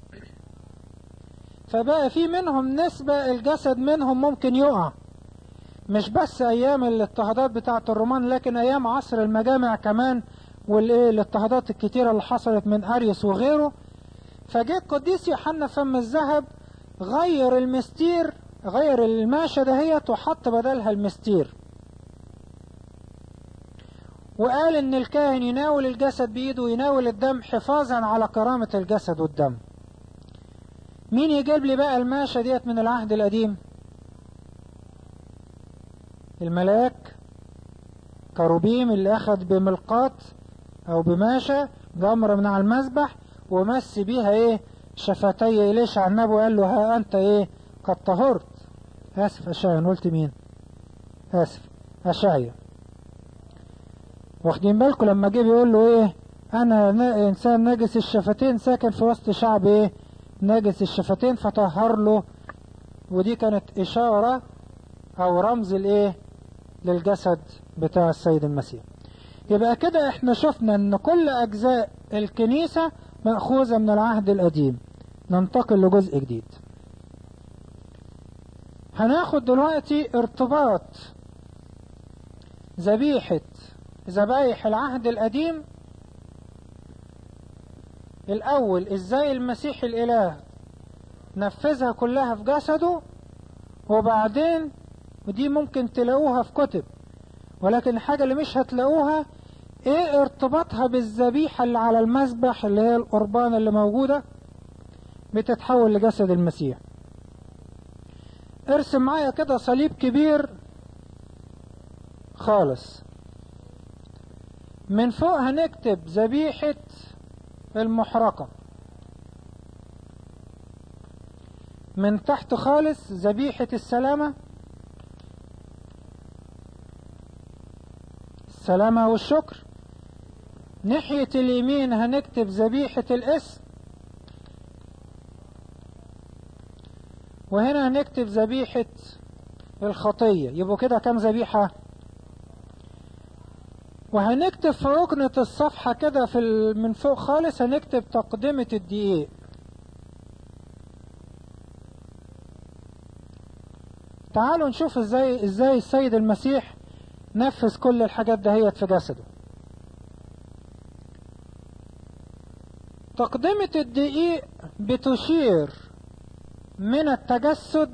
فبقى في منهم نسبة الجسد منهم ممكن يقع مش بس ايام الاضطهادات بتاعة الرومان لكن ايام عصر المجامع كمان والايه الاضطهادات الكتيرة اللي حصلت من اريوس وغيره فجاء القديس يوحنا فم الذهب غير المستير غير الماشة دهيت وحط بدلها المستير وقال ان الكاهن يناول الجسد بايده ويناول الدم حفاظا على كرامة الجسد والدم مين يجيب لي بقى الماشة ديت من العهد القديم الملاك كروبيم اللي اخذ بملقاط او بماشة جمر من على المذبح ومس بيها ايه شفتي إليش عن النبي وقال له ها أنت إيه قد طهرت آسف أشعيا قلت مين آسف أشعيا واخدين بالكم لما جه بيقول له إيه أنا إنسان نجس الشفتين ساكن في وسط شعب إيه نجس الشفتين فطهر له ودي كانت إشارة أو رمز الإيه للجسد بتاع السيد المسيح يبقى كده احنا شفنا ان كل اجزاء الكنيسة مأخوذة من العهد القديم ننتقل لجزء جديد هناخد دلوقتي ارتباط ذبيحة ذبايح العهد القديم الأول إزاي المسيح الإله نفذها كلها في جسده وبعدين ودي ممكن تلاقوها في كتب ولكن الحاجة اللي مش هتلاقوها ايه ارتباطها بالذبيحة اللي على المذبح اللي هي القربان اللي موجودة بتتحول لجسد المسيح ارسم معايا كده صليب كبير خالص من فوق هنكتب ذبيحة المحرقة من تحت خالص ذبيحة السلامة السلامة والشكر ناحية اليمين هنكتب ذبيحة الاسم وهنا هنكتب ذبيحة الخطية يبقوا كده كم ذبيحة وهنكتب في ركنة الصفحة كده في من فوق خالص هنكتب تقدمة الدقيق تعالوا نشوف ازاي ازاي السيد المسيح نفذ كل الحاجات دهيت في جسده تقدمة الدقيق بتشير من التجسد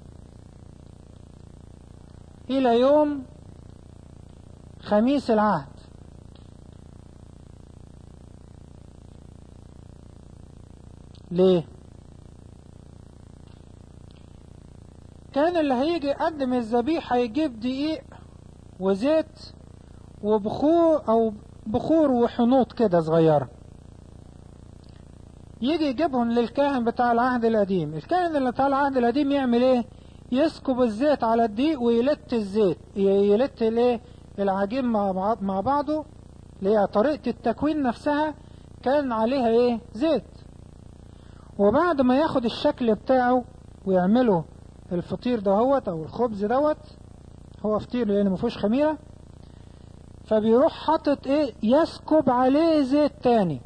إلى يوم خميس العهد ليه كان اللي هيجي يقدم الذبيحة يجيب دقيق وزيت وبخور أو بخور وحنوط كده صغيرة يجي يجيبهم للكاهن بتاع العهد القديم الكاهن اللي بتاع العهد القديم يعمل ايه يسكب الزيت على الدقيق ويلت الزيت يلت الايه العجين مع مع بعضه اللي هي طريقة التكوين نفسها كان عليها ايه زيت وبعد ما ياخد الشكل بتاعه ويعمله الفطير دهوت او الخبز دوت هو فطير لان ما فيهوش خميره فبيروح حاطط ايه يسكب عليه زيت تاني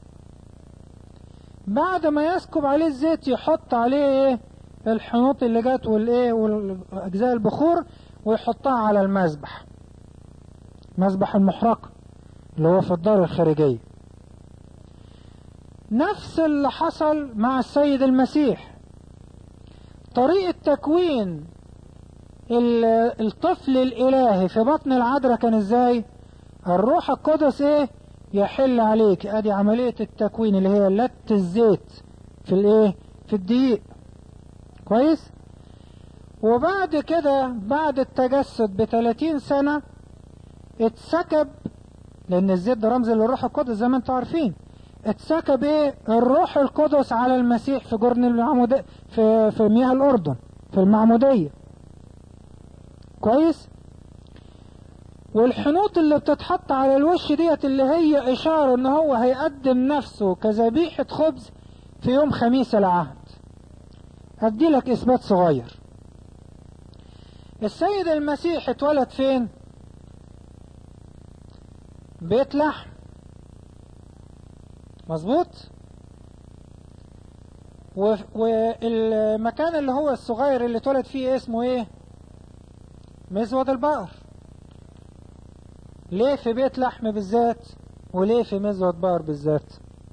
بعد ما يسكب عليه الزيت يحط عليه ايه الحنوط اللي جت والايه والاجزاء البخور ويحطها على المذبح مذبح المحرقه اللي هو في الدار الخارجيه نفس اللي حصل مع السيد المسيح طريقة تكوين الطفل الإلهي في بطن العذراء كان ازاي الروح القدس ايه يحل عليك ادي عملية التكوين اللي هي لت الزيت في الايه في الدقيق كويس وبعد كده بعد التجسد بثلاثين سنة اتسكب لان الزيت ده رمز للروح القدس زي ما انتم عارفين اتسكب ايه الروح القدس على المسيح في جرن المعمود في في مياه الاردن في المعموديه كويس والحنوط اللي بتتحط على الوش ديت اللي هي اشاره ان هو هيقدم نفسه كذبيحه خبز في يوم خميس العهد ادي لك اثبات صغير السيد المسيح اتولد فين بيت لحم مظبوط والمكان اللي هو الصغير اللي اتولد فيه اسمه ايه مزود البقر ليه في بيت لحم بالذات وليه في مزود بقر بالذات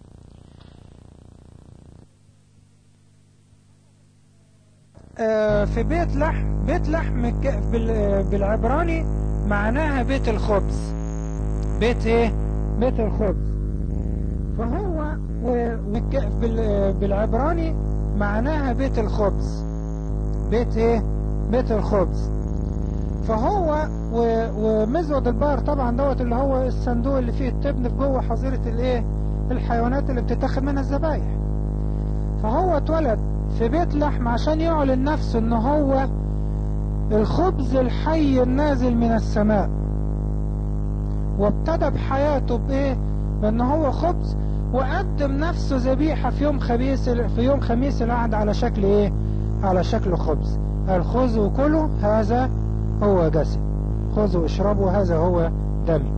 آه في بيت لحم بيت لحم بالعبراني معناها بيت الخبز بيت ايه بيت الخبز فهو بالعبراني معناها بيت الخبز بيت ايه بيت الخبز فهو ومزود البقر طبعا دوت اللي هو الصندوق اللي فيه التبن في جوه حظيره الايه الحيوانات اللي بتتاخد منها الذبايح فهو اتولد في بيت لحم عشان يعلن نفسه ان هو الخبز الحي النازل من السماء وابتدى بحياته بايه بان هو خبز وقدم نفسه ذبيحه في يوم خميس في يوم خميس العهد على شكل ايه على شكل خبز قال خذوا وكلوا هذا هو جسد خذوا واشربوا هذا هو دمي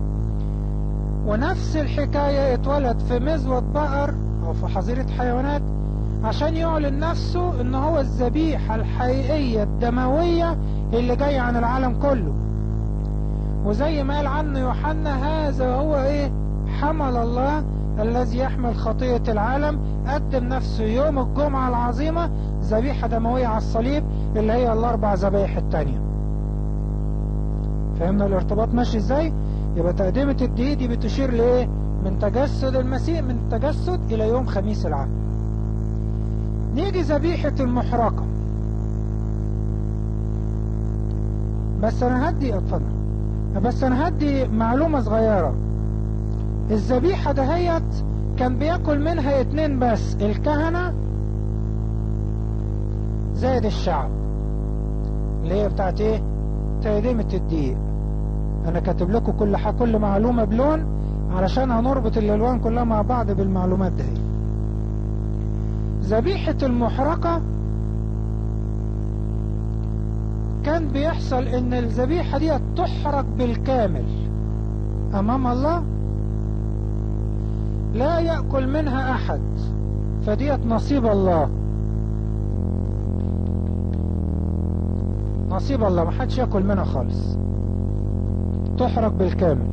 ونفس الحكاية اتولد في مزود بقر او في حظيرة حيوانات عشان يعلن نفسه ان هو الذبيحة الحقيقية الدموية اللي جاية عن العالم كله وزي ما قال عنه يوحنا هذا هو ايه حمل الله الذي يحمل خطية العالم قدم نفسه يوم الجمعة العظيمة ذبيحة دموية على الصليب اللي هي الأربع ذبايح التانية فهمنا الارتباط ماشي ازاي يبقى تقدمة الدقيق دي بتشير لايه من تجسد المسيح من التجسد الى يوم خميس العهد نيجي ذبيحة المحرقة بس انا هدي اتفضل بس انا هدي معلومة صغيرة الذبيحة دهيت كان بياكل منها اتنين بس الكهنة زائد الشعب اللي هي بتاعت ايه تقدمة الدقيق انا كاتب لكم كل حاجة كل معلومة بلون علشان هنربط الالوان كلها مع بعض بالمعلومات دي ذبيحة المحرقة كان بيحصل ان الذبيحة دي تحرق بالكامل امام الله لا يأكل منها احد فديت نصيب الله نصيب الله ما حدش ياكل منها خالص تحرق بالكامل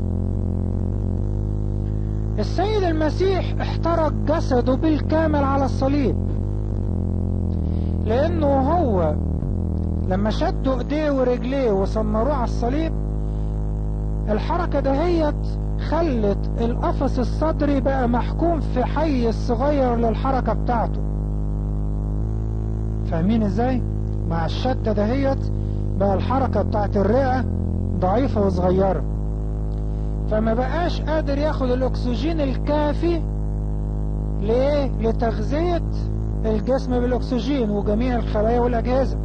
السيد المسيح احترق جسده بالكامل على الصليب لانه هو لما شدوا ايديه ورجليه وسمروه على الصليب الحركة دهيت خلت القفص الصدري بقى محكوم في حيز صغير للحركة بتاعته فاهمين ازاي مع الشدة دهيت بقى الحركة بتاعت الرئة ضعيفة وصغيرة فما بقاش قادر ياخد الاكسجين الكافي ليه لتغذية الجسم بالأكسجين وجميع الخلايا والأجهزة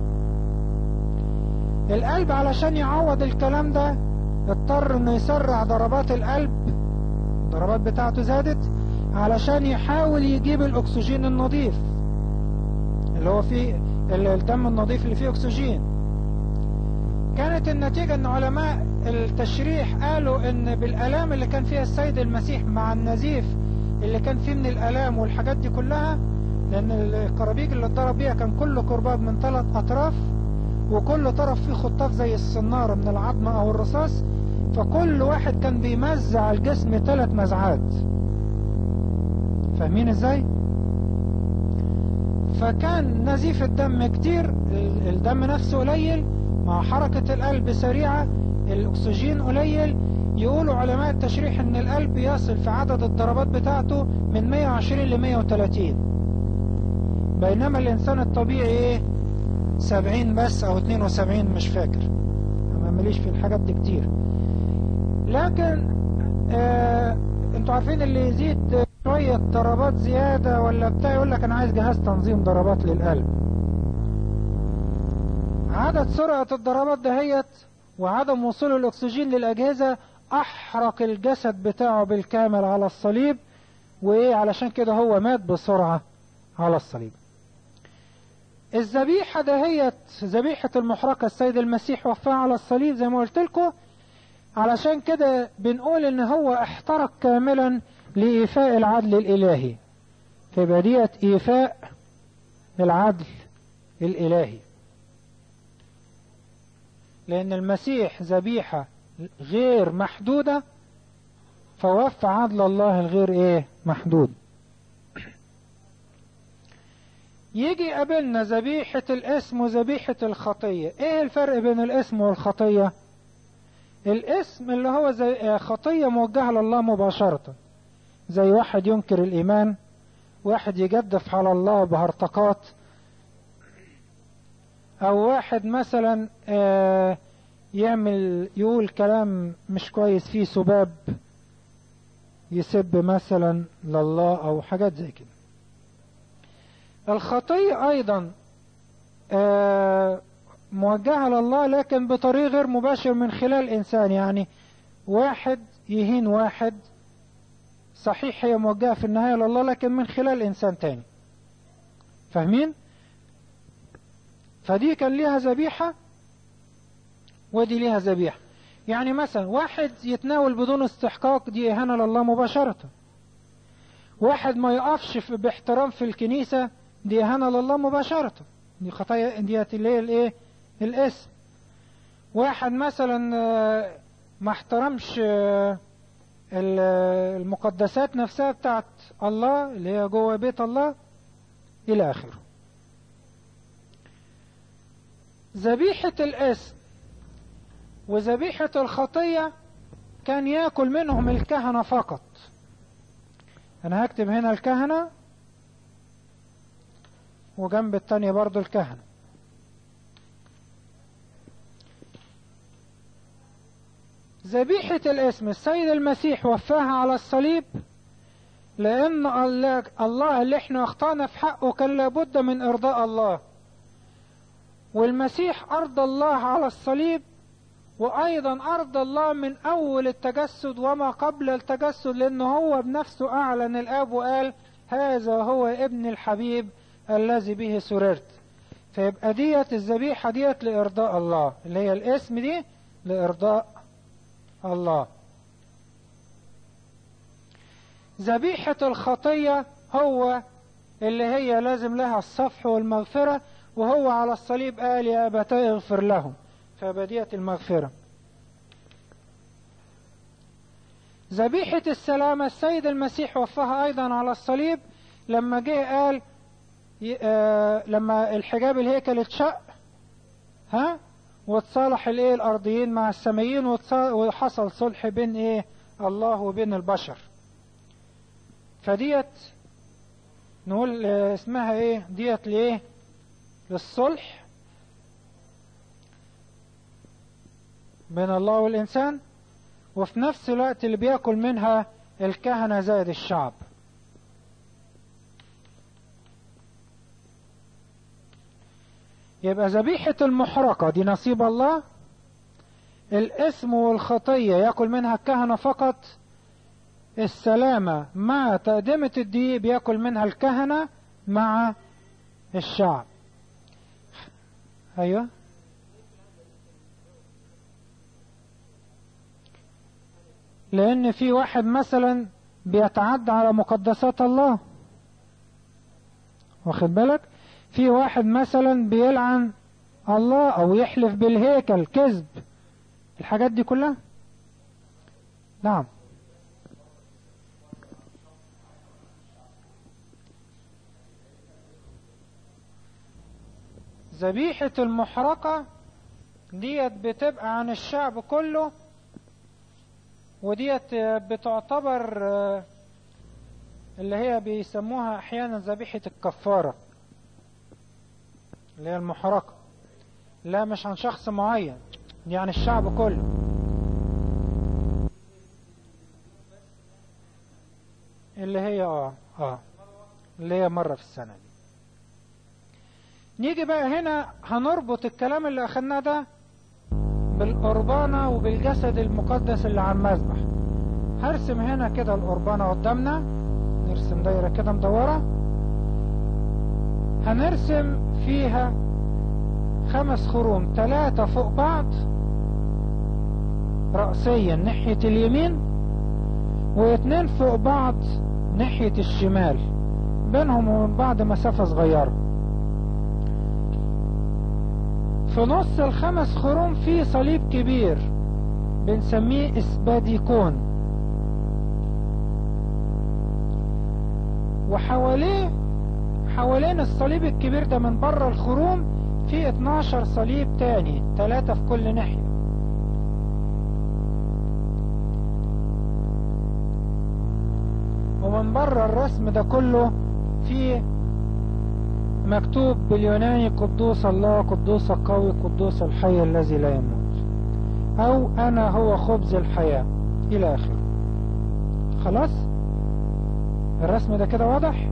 القلب علشان يعوض الكلام ده اضطر انه يسرع ضربات القلب الضربات بتاعته زادت علشان يحاول يجيب الاكسجين النظيف اللي هو فيه الدم النظيف اللي فيه اكسجين كانت النتيجة ان علماء التشريح قالوا ان بالالام اللي كان فيها السيد المسيح مع النزيف اللي كان فيه من الالام والحاجات دي كلها لان الكرابيج اللي اتضرب بيها كان كل كرباج من ثلاث اطراف وكل طرف فيه خطاف زي الصنارة من العظم او الرصاص فكل واحد كان بيمزع الجسم ثلاث مزعات فاهمين ازاي فكان نزيف الدم كتير الدم نفسه قليل مع حركة القلب سريعة الاكسجين قليل يقولوا علماء التشريح ان القلب يصل في عدد الضربات بتاعته من 120 ل 130 بينما الانسان الطبيعي ايه 70 بس او 72 مش فاكر ما ماليش في الحاجات دي كتير لكن آه انتوا عارفين اللي يزيد شوية ضربات زيادة ولا بتاع يقول لك انا عايز جهاز تنظيم ضربات للقلب عدد سرعة الضربات دهيت وعدم وصول الاكسجين للاجهزة احرق الجسد بتاعه بالكامل على الصليب وايه علشان كده هو مات بسرعة على الصليب الذبيحة دهيت ذبيحة المحرقة السيد المسيح وفاها على الصليب زي ما قلت لكم علشان كده بنقول ان هو احترق كاملا لإيفاء العدل الإلهي فيبقى ديت إيفاء العدل الإلهي لأن المسيح ذبيحة غير محدودة فوفى عدل الله الغير إيه محدود يجي يقابلنا ذبيحة الاسم وذبيحة الخطية ايه الفرق بين الاسم والخطية الاسم اللي هو زي خطية موجهة لله مباشرة زي واحد ينكر الإيمان واحد يجدف على الله بهرطقات أو واحد مثلا يعمل يقول كلام مش كويس فيه سباب يسب مثلا لله أو حاجات زي كده الخطية أيضا موجهة لله لكن بطريق غير مباشر من خلال إنسان يعني واحد يهين واحد صحيح هي موجهة في النهاية لله لكن من خلال إنسان تاني فاهمين؟ فدي كان ليها ذبيحة ودي ليها ذبيحة يعني مثلا واحد يتناول بدون استحقاق دي إهانة لله مباشرة واحد ما يقفش باحترام في الكنيسة دي إهانة لله مباشرة دي خطايا ديت اللي هي الايه الاسم واحد مثلا ما احترمش المقدسات نفسها بتاعت الله اللي هي جوه بيت الله الى اخره ذبيحة الاسم وذبيحة الخطية كان ياكل منهم الكهنة فقط انا هكتب هنا الكهنة وجنب التانية برضو الكهنة ذبيحة الاسم السيد المسيح وفاها على الصليب لأن الله اللي احنا اخطأنا في حقه كان لابد من إرضاء الله والمسيح أرضى الله على الصليب وأيضا أرضى الله من أول التجسد وما قبل التجسد لأنه هو بنفسه أعلن الآب وقال هذا هو ابن الحبيب الذي به سررت فيبقى ديت الذبيحة ديت لإرضاء الله اللي هي الاسم دي لإرضاء الله ذبيحة الخطية هو اللي هي لازم لها الصفح والمغفرة وهو على الصليب قال يا أبتي اغفر لهم فبديت المغفرة ذبيحة السلامة السيد المسيح وفاها أيضا على الصليب لما جه قال آه لما الحجاب الهيكل اتشق ها واتصالح الايه الارضيين مع السمايين وحصل صلح بين ايه الله وبين البشر فديت نقول آه اسمها ايه ديت ليه للصلح بين الله والانسان وفي نفس الوقت اللي بياكل منها الكهنة زائد الشعب يبقى ذبيحة المحرقة دي نصيب الله الاسم والخطية يأكل منها الكهنة فقط السلامة مع تقدمة الدقيق بيأكل منها الكهنة مع الشعب أيوه لأن في واحد مثلا بيتعدى على مقدسات الله واخد بالك في واحد مثلا بيلعن الله أو يحلف بالهيكل كذب الحاجات دي كلها نعم ذبيحة المحرقة ديت بتبقى عن الشعب كله وديت بتعتبر اللي هي بيسموها احيانا ذبيحة الكفارة اللي هي المحرقة لا مش عن شخص معين دي عن الشعب كله اللي هي اه اه اللي هي مرة في السنة دي نيجي بقى هنا هنربط الكلام اللي اخدناه ده بالقربانة وبالجسد المقدس اللي على المذبح هرسم هنا كده القربانة قدامنا نرسم دايرة كده مدورة هنرسم فيها خمس خروم ثلاثة فوق بعض رأسيا ناحية اليمين واثنين فوق بعض ناحية الشمال بينهم وبين بعض مسافة صغيرة في نص الخمس خروم في صليب كبير بنسميه اسباديكون وحواليه حوالين الصليب الكبير ده من بره الخروم في 12 صليب تاني ثلاثة في كل ناحية ومن بره الرسم ده كله في مكتوب باليوناني قدوس الله قدوس القوي قدوس الحي الذي لا يموت او انا هو خبز الحياة الى اخره خلاص الرسم ده كده واضح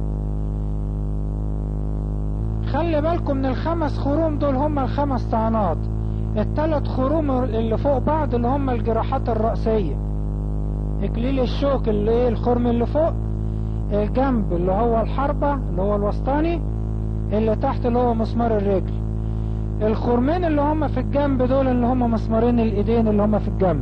خلي بالكم من الخمس خروم دول هم الخمس طعنات الثلاث خروم اللي فوق بعض اللي هم الجراحات الرأسية اكليل الشوك اللي ايه الخرم اللي فوق الجنب اللي هو الحربة اللي هو الوسطاني اللي تحت اللي هو مسمار الرجل الخرمين اللي هم في الجنب دول اللي هم مسمارين الايدين اللي هم في الجنب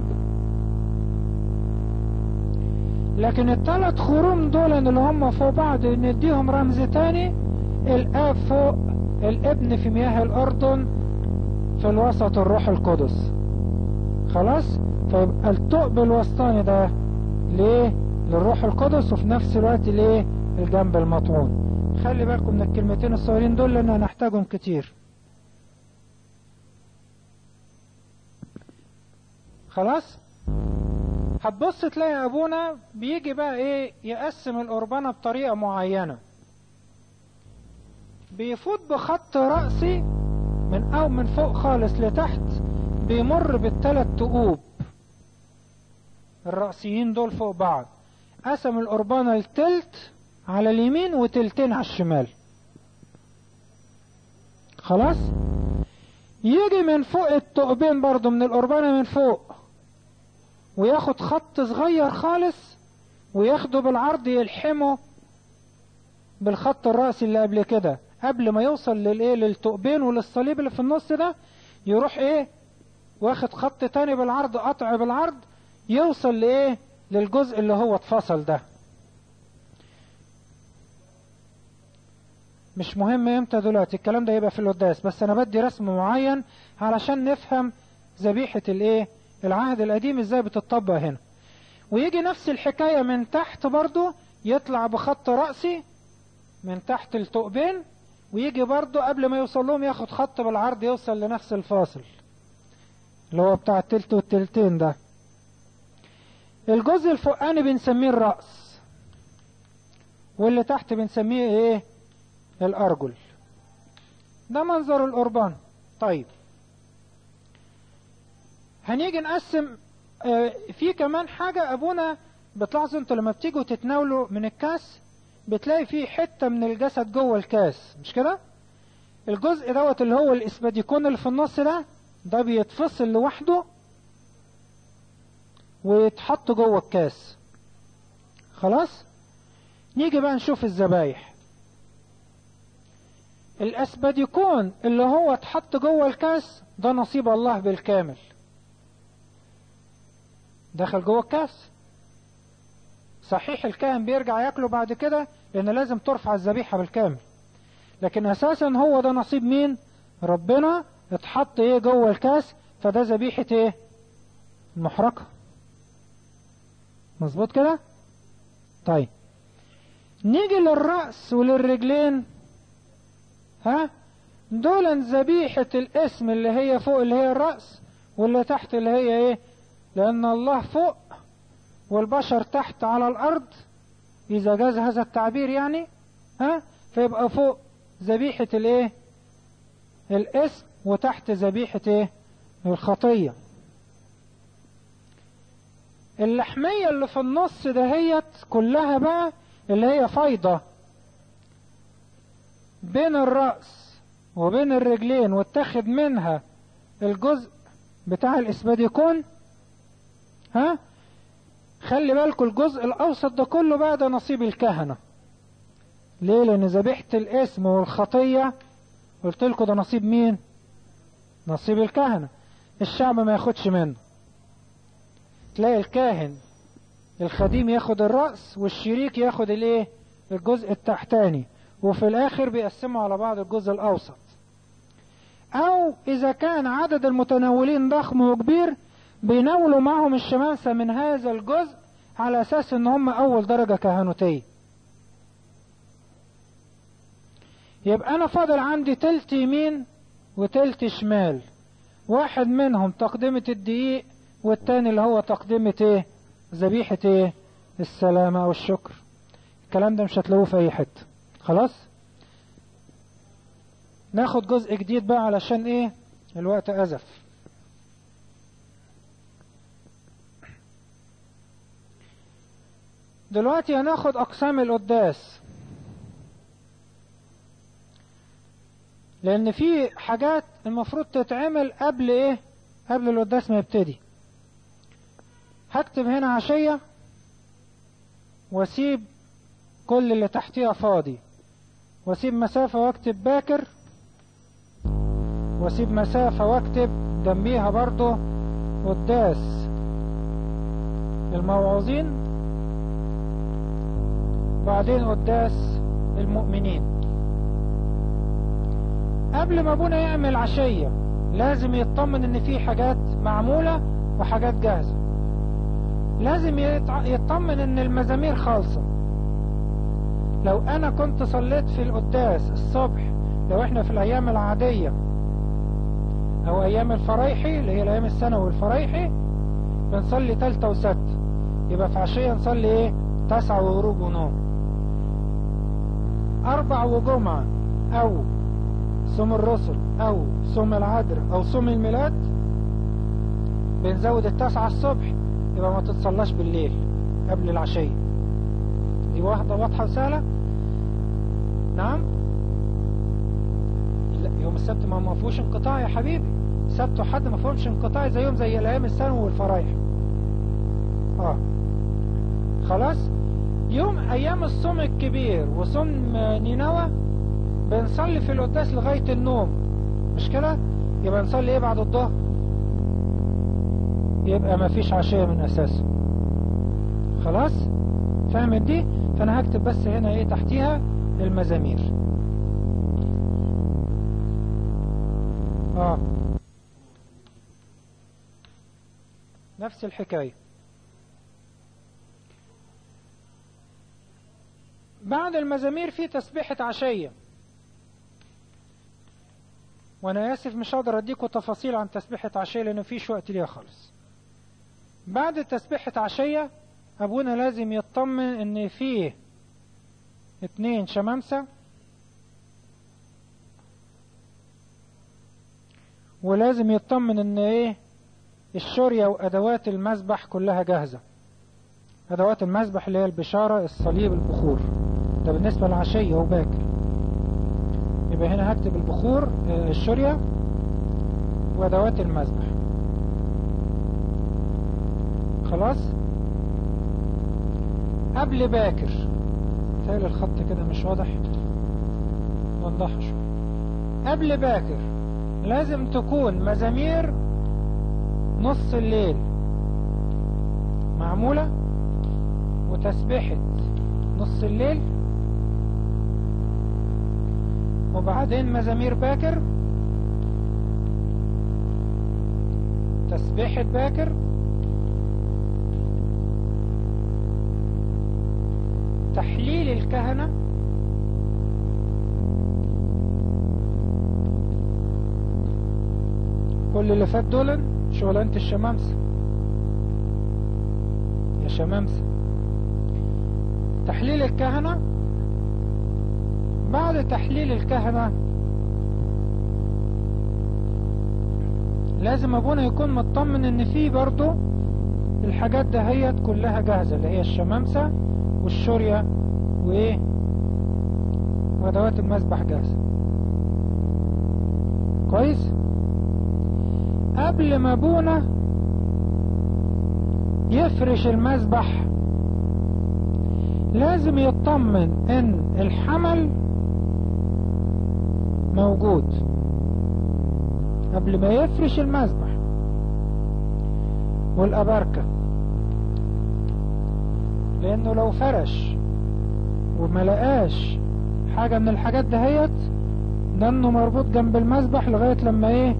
لكن الثلاث خروم دول اللي هم فوق بعض نديهم رمز تاني الاب فوق الابن في مياه الاردن في الوسط الروح القدس خلاص فيبقى الثقب الوسطاني ده ليه للروح القدس وفي نفس الوقت ليه الجنب المطعون خلي بالكم من الكلمتين الصغيرين دول لان هنحتاجهم كتير خلاص هتبص تلاقي ابونا بيجي بقى ايه يقسم القربانه بطريقه معينه بيفوت بخط رأسي من او من فوق خالص لتحت بيمر بالثلاث تقوب الرأسيين دول فوق بعض قسم القربانة لتلت على اليمين وتلتين على الشمال خلاص يجي من فوق التقبين برضو من القربانة من فوق وياخد خط صغير خالص وياخده بالعرض يلحمه بالخط الرأسي اللي قبل كده قبل ما يوصل للايه للتقبين وللصليب اللي في النص ده يروح ايه واخد خط تاني بالعرض قطع بالعرض يوصل لايه للجزء اللي هو اتفصل ده مش مهم امتى دلوقتي الكلام ده يبقى في القداس بس انا بدي رسم معين علشان نفهم ذبيحة الايه العهد القديم ازاي بتطبق هنا ويجي نفس الحكاية من تحت برضو يطلع بخط رأسي من تحت التقبين ويجي برضو قبل ما يوصل لهم ياخد خط بالعرض يوصل لنفس الفاصل اللي هو بتاع التلت والتلتين ده الجزء الفوقاني بنسميه الرأس واللي تحت بنسميه ايه الأرجل ده منظر القربان طيب هنيجي نقسم آه في كمان حاجة أبونا بتلاحظوا انتوا لما بتيجوا تتناولوا من الكاس بتلاقي فيه حتة من الجسد جوه الكاس مش كده الجزء دوت اللي هو الاسباديكون اللي في النص ده ده بيتفصل لوحده ويتحط جوه الكاس خلاص نيجي بقى نشوف الذبايح الاسباديكون اللي هو اتحط جوه الكاس ده نصيب الله بالكامل دخل جوه الكاس صحيح الكاهن بيرجع ياكله بعد كده لان لازم ترفع الذبيحه بالكامل لكن اساسا هو ده نصيب مين ربنا اتحط ايه جوه الكاس فده ذبيحه ايه محرقه مظبوط كده طيب نيجي للرأس وللرجلين ها دول ذبيحة الاسم اللي هي فوق اللي هي الرأس واللي تحت اللي هي ايه لأن الله فوق والبشر تحت على الأرض إذا جاز هذا التعبير يعني ها فيبقى فوق ذبيحة الايه الاسم وتحت ذبيحة ايه الخطية اللحمية اللي في النص دهيت كلها بقى اللي هي فايضة بين الرأس وبين الرجلين واتخذ منها الجزء بتاع الاسباديكون ها خلي بالكم الجزء الاوسط ده كله بقى ده نصيب الكهنة ليه لان ذبيحة الاسم والخطية قلت لكم ده نصيب مين نصيب الكهنة الشعب ما ياخدش منه تلاقي الكاهن الخديم ياخد الرأس والشريك ياخد الايه الجزء التحتاني وفي الاخر بيقسموا على بعض الجزء الاوسط او اذا كان عدد المتناولين ضخم وكبير بيناولوا معهم الشمامسة من هذا الجزء على اساس ان هم اول درجة كهنوتية يبقى انا فاضل عندي تلت يمين وتلت شمال واحد منهم تقدمة الدقيق والتاني اللي هو تقدمة ايه ذبيحة ايه السلامة والشكر الكلام ده مش هتلاقوه في اي حتة خلاص ناخد جزء جديد بقى علشان ايه الوقت ازف دلوقتي هناخد اقسام القداس لان في حاجات المفروض تتعمل قبل ايه قبل القداس ما يبتدي هكتب هنا عشية واسيب كل اللي تحتيها فاضي واسيب مسافة واكتب باكر واسيب مسافة واكتب جنبيها برضو قداس الموعوظين وبعدين قداس المؤمنين قبل ما ابونا يعمل عشية لازم يطمن ان في حاجات معمولة وحاجات جاهزة لازم يطمن ان المزامير خالصة لو انا كنت صليت في القداس الصبح لو احنا في الايام العادية او ايام الفرايحي اللي هي الايام السنة والفرايحي بنصلي تالتة وستة يبقى في عشية نصلي ايه تسعة وغروب ونوم اربع وجمعة او صوم الرسل او صوم العذراء او صوم الميلاد بنزود التاسعة الصبح يبقى ما تتصلاش بالليل قبل العشية دي واحدة واضحة وسهلة نعم لا يوم السبت ما ما فيهوش انقطاع يا حبيبي سبت وحد ما فيهمش انقطاع زيهم زي الايام السنة والفرايح اه خلاص يوم ايام الصوم الكبير وصوم نينوى بنصلي في القداس لغاية النوم مش كده يبقى نصلي ايه بعد الظهر يبقى ما فيش عشية من اساسه خلاص فاهم دي فانا هكتب بس هنا ايه تحتيها المزامير اه نفس الحكاية بعد المزامير في تسبيحة عشية وانا اسف مش هقدر اديكم تفاصيل عن تسبيحة عشية لان مفيش وقت ليها خالص بعد تسبيحة عشية ابونا لازم يطمن ان فيه اتنين شمامسة ولازم يطمن ان ايه الشورية وادوات المذبح كلها جاهزة ادوات المذبح اللي هي البشارة الصليب البخور ده بالنسبة للعشية وباكر يبقى هنا هكتب البخور آه، الشورية وادوات المذبح خلاص قبل باكر تالي الخط كده مش واضح وضحه شوية قبل باكر لازم تكون مزامير نص الليل معمولة وتسبيحة نص الليل وبعدين مزامير باكر تسبيحة باكر تحليل الكهنة كل اللي فات دول شغلانة الشمامسة يا شمامسة تحليل الكهنة بعد تحليل الكهنة لازم ابونا يكون مطمن ان في برضو الحاجات دهيت كلها جاهزة اللي هي الشمامسة والشورية وايه وادوات المسبح جاهزة كويس قبل ما ابونا يفرش المسبح لازم يطمن ان الحمل موجود قبل ما يفرش المسبح والأبركة لأنه لو فرش وما لقاش حاجة من الحاجات دهيت دنه مربوط جنب المسبح لغاية لما ايه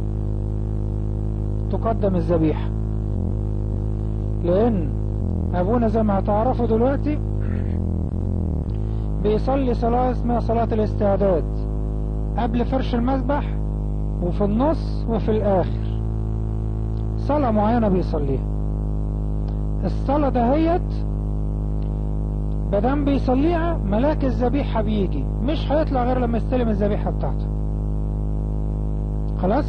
تقدم الذبيحة لأن أبونا زي ما هتعرفوا دلوقتي بيصلي صلاة اسمها صلاة الاستعداد قبل فرش المسبح وفي النص وفي الآخر صلاة معينة بيصليها الصلاة دهيت بدم بيصليها ملاك الذبيحة بيجي مش هيطلع غير لما يستلم الذبيحة بتاعته خلاص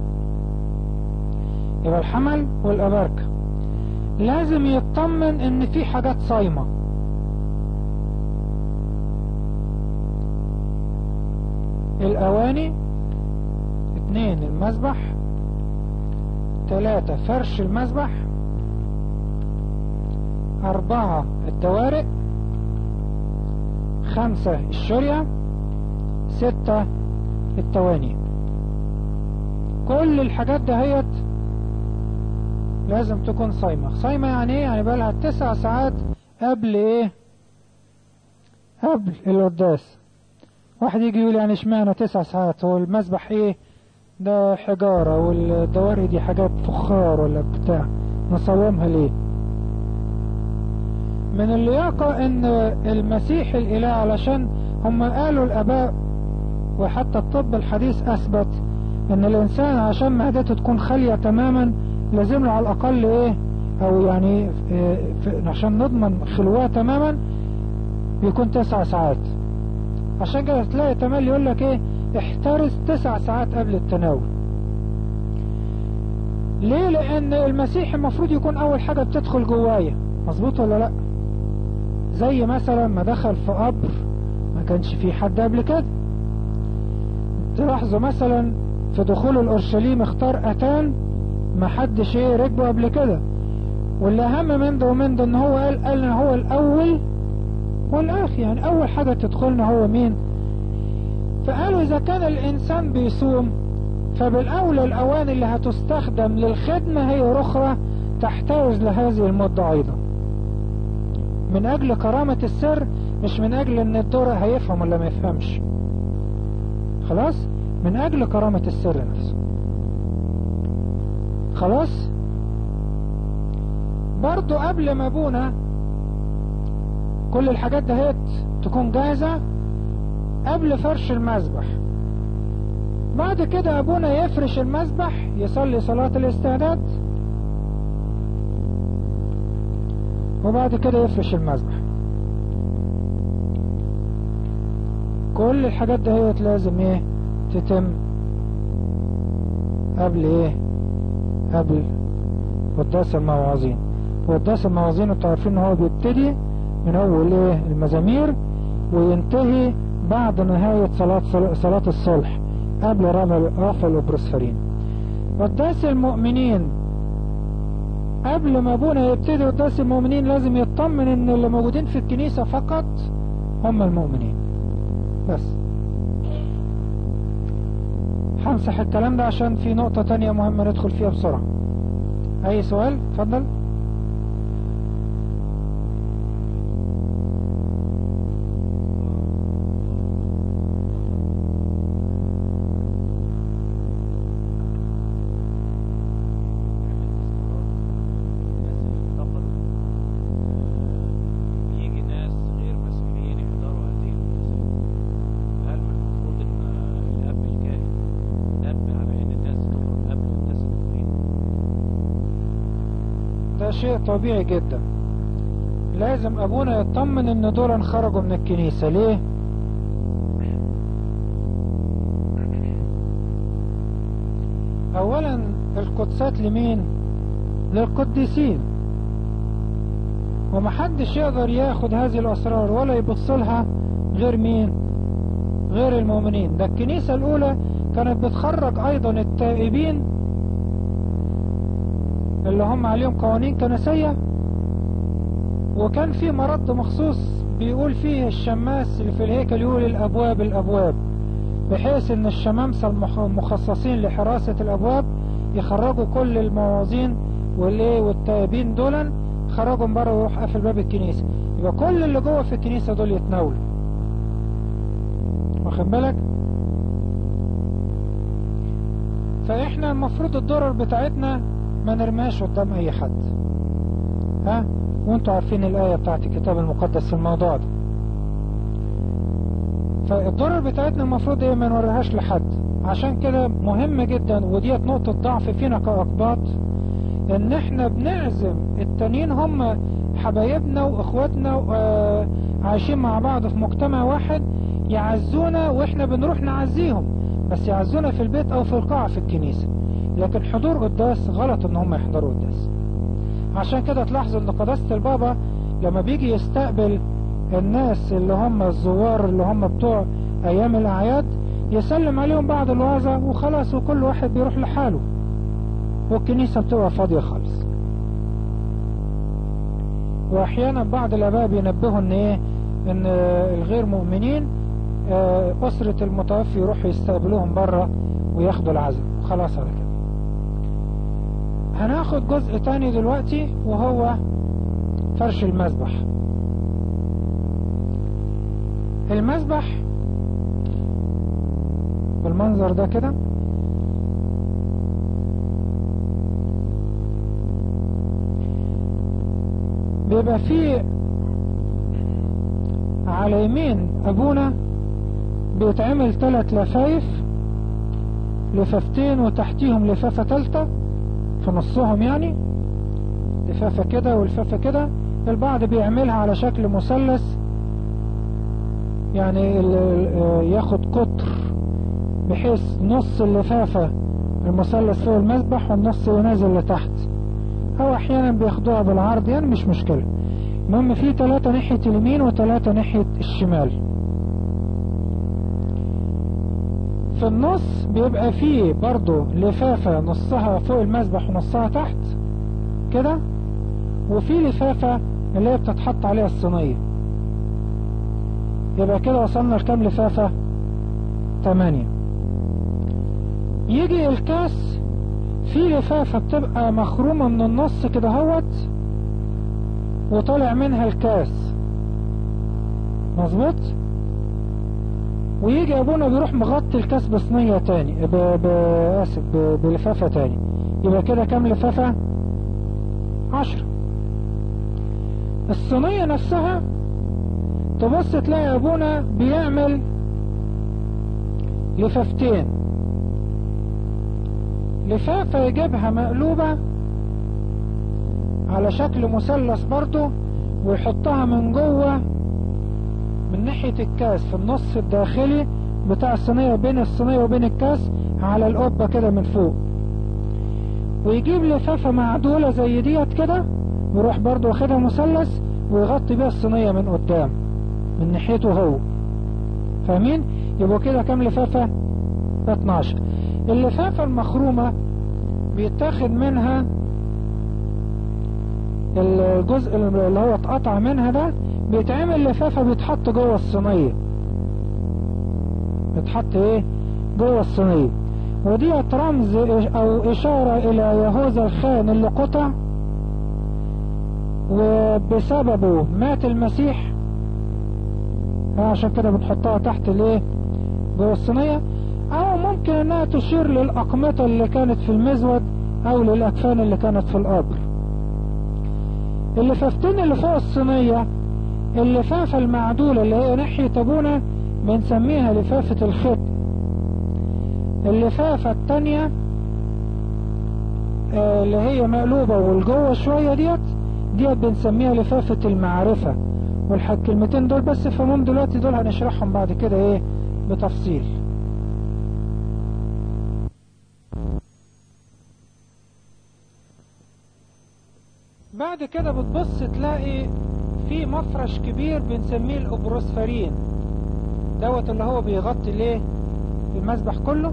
يبقى الحمل والأباركة لازم يطمن ان في حاجات صايمة الأواني اتنين المسبح تلاتة فرش المسبح أربعة الدوارق خمسة الشرية ستة التواني كل الحاجات دهيت لازم تكون صايمة صايمة يعني ايه يعني بقالها تسع ساعات قبل ايه قبل القداس واحد يجي يقول يعني اشمعنى تسع ساعات هو المسبح ايه ده حجارة والدواري دي حاجات فخار ولا بتاع نصومها ليه من اللياقة ان المسيح الاله علشان هم قالوا الاباء وحتى الطب الحديث اثبت ان الانسان عشان معدته تكون خالية تماما لازم له على الاقل ايه او يعني إيه عشان نضمن خلوها تماما بيكون تسع ساعات عشان كده تلاقي تملي يقول لك ايه احترس تسع ساعات قبل التناول ليه لان المسيح المفروض يكون اول حاجة بتدخل جوايا مظبوط ولا لا زي مثلا ما دخل في قبر ما كانش فيه حد قبل كده تلاحظوا مثلا في دخول الاورشليم اختار اتان ما حدش ايه ركبه قبل كده واللي اهم من ده ومن ده ان هو قال قال ان هو الاول والاخر يعني اول حاجة تدخلنا هو مين فقالوا اذا كان الانسان بيصوم فبالاولى الاوان اللي هتستخدم للخدمة هي رخرة تحتاج لهذه المدة ايضا من اجل كرامة السر مش من اجل ان الدور هيفهم ولا ما يفهمش خلاص من اجل كرامة السر نفسه خلاص برضو قبل ما ابونا كل الحاجات دهيت تكون جاهزة قبل فرش المسبح بعد كده ابونا يفرش المسبح يصلي صلاة الاستعداد وبعد كده يفرش المسبح كل الحاجات دهيت لازم ايه تتم قبل ايه قبل قداس المواعظين قداس المواعظين انتوا عارفين ان هو بيبتدي من اول ايه المزامير وينتهي بعد نهاية صلاة صلاة الصلح قبل رفع الأبروسفرين قداس المؤمنين قبل ما ابونا يبتدي قداس المؤمنين لازم يطمن ان اللي موجودين في الكنيسة فقط هم المؤمنين بس همسح الكلام ده عشان في نقطة تانية مهمة ندخل فيها بسرعة اي سؤال اتفضل يجي ناس غير مسيحيين يحضروا هذه القداسة هل من المفروض ان الاب الكاهن ينبه على ان الناس تخرج قبل القداسة الدين ده شيء طبيعي جدا لازم ابونا يطمن ان دول خرجوا من الكنيسة ليه اولا القدسات لمين للقديسين ومحدش يقدر ياخد هذه الاسرار ولا يبص لها غير مين غير المؤمنين ده الكنيسة الاولى كانت بتخرج ايضا التائبين اللي هم عليهم قوانين كنسية وكان في مرض مخصوص بيقول فيه الشماس اللي في الهيكل يقول الابواب الابواب بحيث ان الشمامسة المخ- المخصصين لحراسة الابواب يخرجوا كل الموازين والايه والتائبين دولا خرجوا من بره ويروح قافل باب الكنيسة يبقى كل اللي جوه في الكنيسة دول يتناولوا واخد بالك فاحنا المفروض الضرر بتاعتنا ما نرماش قدام اي حد ها وانتوا عارفين الآية بتاعت الكتاب المقدس في الموضوع ده فالضرر بتاعتنا المفروض ايه ما نوريهاش لحد عشان كده مهم جدا وديت نقطة ضعف فينا كأقباط ان احنا بنعزم التانيين هم حبايبنا واخواتنا آه، عايشين مع بعض في مجتمع واحد يعزونا واحنا بنروح نعزيهم بس يعزونا في البيت او في القاعة في الكنيسة لكن حضور قداس غلط ان هم يحضروا قداس عشان كده تلاحظوا ان قداسة البابا لما بيجي يستقبل الناس اللي هم الزوار اللي هم بتوع ايام الاعياد يسلم عليهم بعد الوعظة وخلاص وكل واحد بيروح لحاله والكنيسة بتبقى فاضية خالص واحيانا بعض الاباء بينبهوا ان ايه ان الغير مؤمنين آه، اسرة المتوفي يروحوا يستقبلوهم بره وياخدوا العزم وخلاص على كده هناخد جزء تاني دلوقتي وهو فرش المذبح المذبح بالمنظر ده كده بيبقى فيه على يمين ابونا بيتعمل ثلاث لفايف لفافتين وتحتيهم لفافة تالتة في نصهم يعني لفافة كده والفافة كده البعض بيعملها على شكل مثلث يعني ال- ال- ياخد قطر بحيث نص اللفافة المثلث فوق المذبح والنص ينزل لتحت او احيانا بياخدوها بالعرض يعني مش مشكلة المهم في ثلاثة ناحية اليمين وثلاثة ناحية الشمال في النص بيبقى فيه برضو لفافة نصها فوق المذبح ونصها تحت كده وفي لفافة اللي هي بتتحط عليها الصينية يبقى كده وصلنا لكام لفافة تمانية يجي الكاس في لفافة بتبقى مخرومة من النص كده هوت وطالع منها الكاس مظبوط ويجي ابونا بيروح مغطي الكاس بصينية تاني ب... ب... اسف ب... بلفافة تاني يبقى كده كام لفافة عشرة الصينية نفسها تبص تلاقي ابونا بيعمل لفافتين لفافة يجيبها مقلوبة على شكل مثلث برضو ويحطها من جوه من ناحية الكاس في النص الداخلي بتاع الصينية بين الصينية وبين الكاس على القبة كده من فوق ويجيب لفافة معدولة زي ديت كده ويروح برضو واخدها مثلث ويغطي بيها الصينية من قدام من ناحيته هو فاهمين يبقوا كده كام لفافة 12 اللفافة المخرومة بيتاخد منها الجزء اللي هو اتقطع منها ده بيتعمل لفافة بيتحط جوه الصينية بيتحط ايه جوه الصينية ودي رمز او اشارة الى يهوذا الخان اللي قطع وبسببه مات المسيح عشان كده بتحطها تحت الايه جوه الصينية او ممكن انها تشير للاقمطة اللي كانت في المزود او للاكفان اللي كانت في القبر اللفافتين اللي فوق الصينية اللفافة المعدولة اللي هي ناحية ابونا بنسميها لفافة الختم اللفافة التانية آه اللي هي مقلوبة والجوه شوية ديت ديت بنسميها لفافة المعرفة والكلمتين دول بس فهمهم دلوقتي دول هنشرحهم بعد كده ايه بتفصيل بعد كده بتبص تلاقي في مفرش كبير بنسميه الابروسفرين دوت اللي هو بيغطي ليه المسبح كله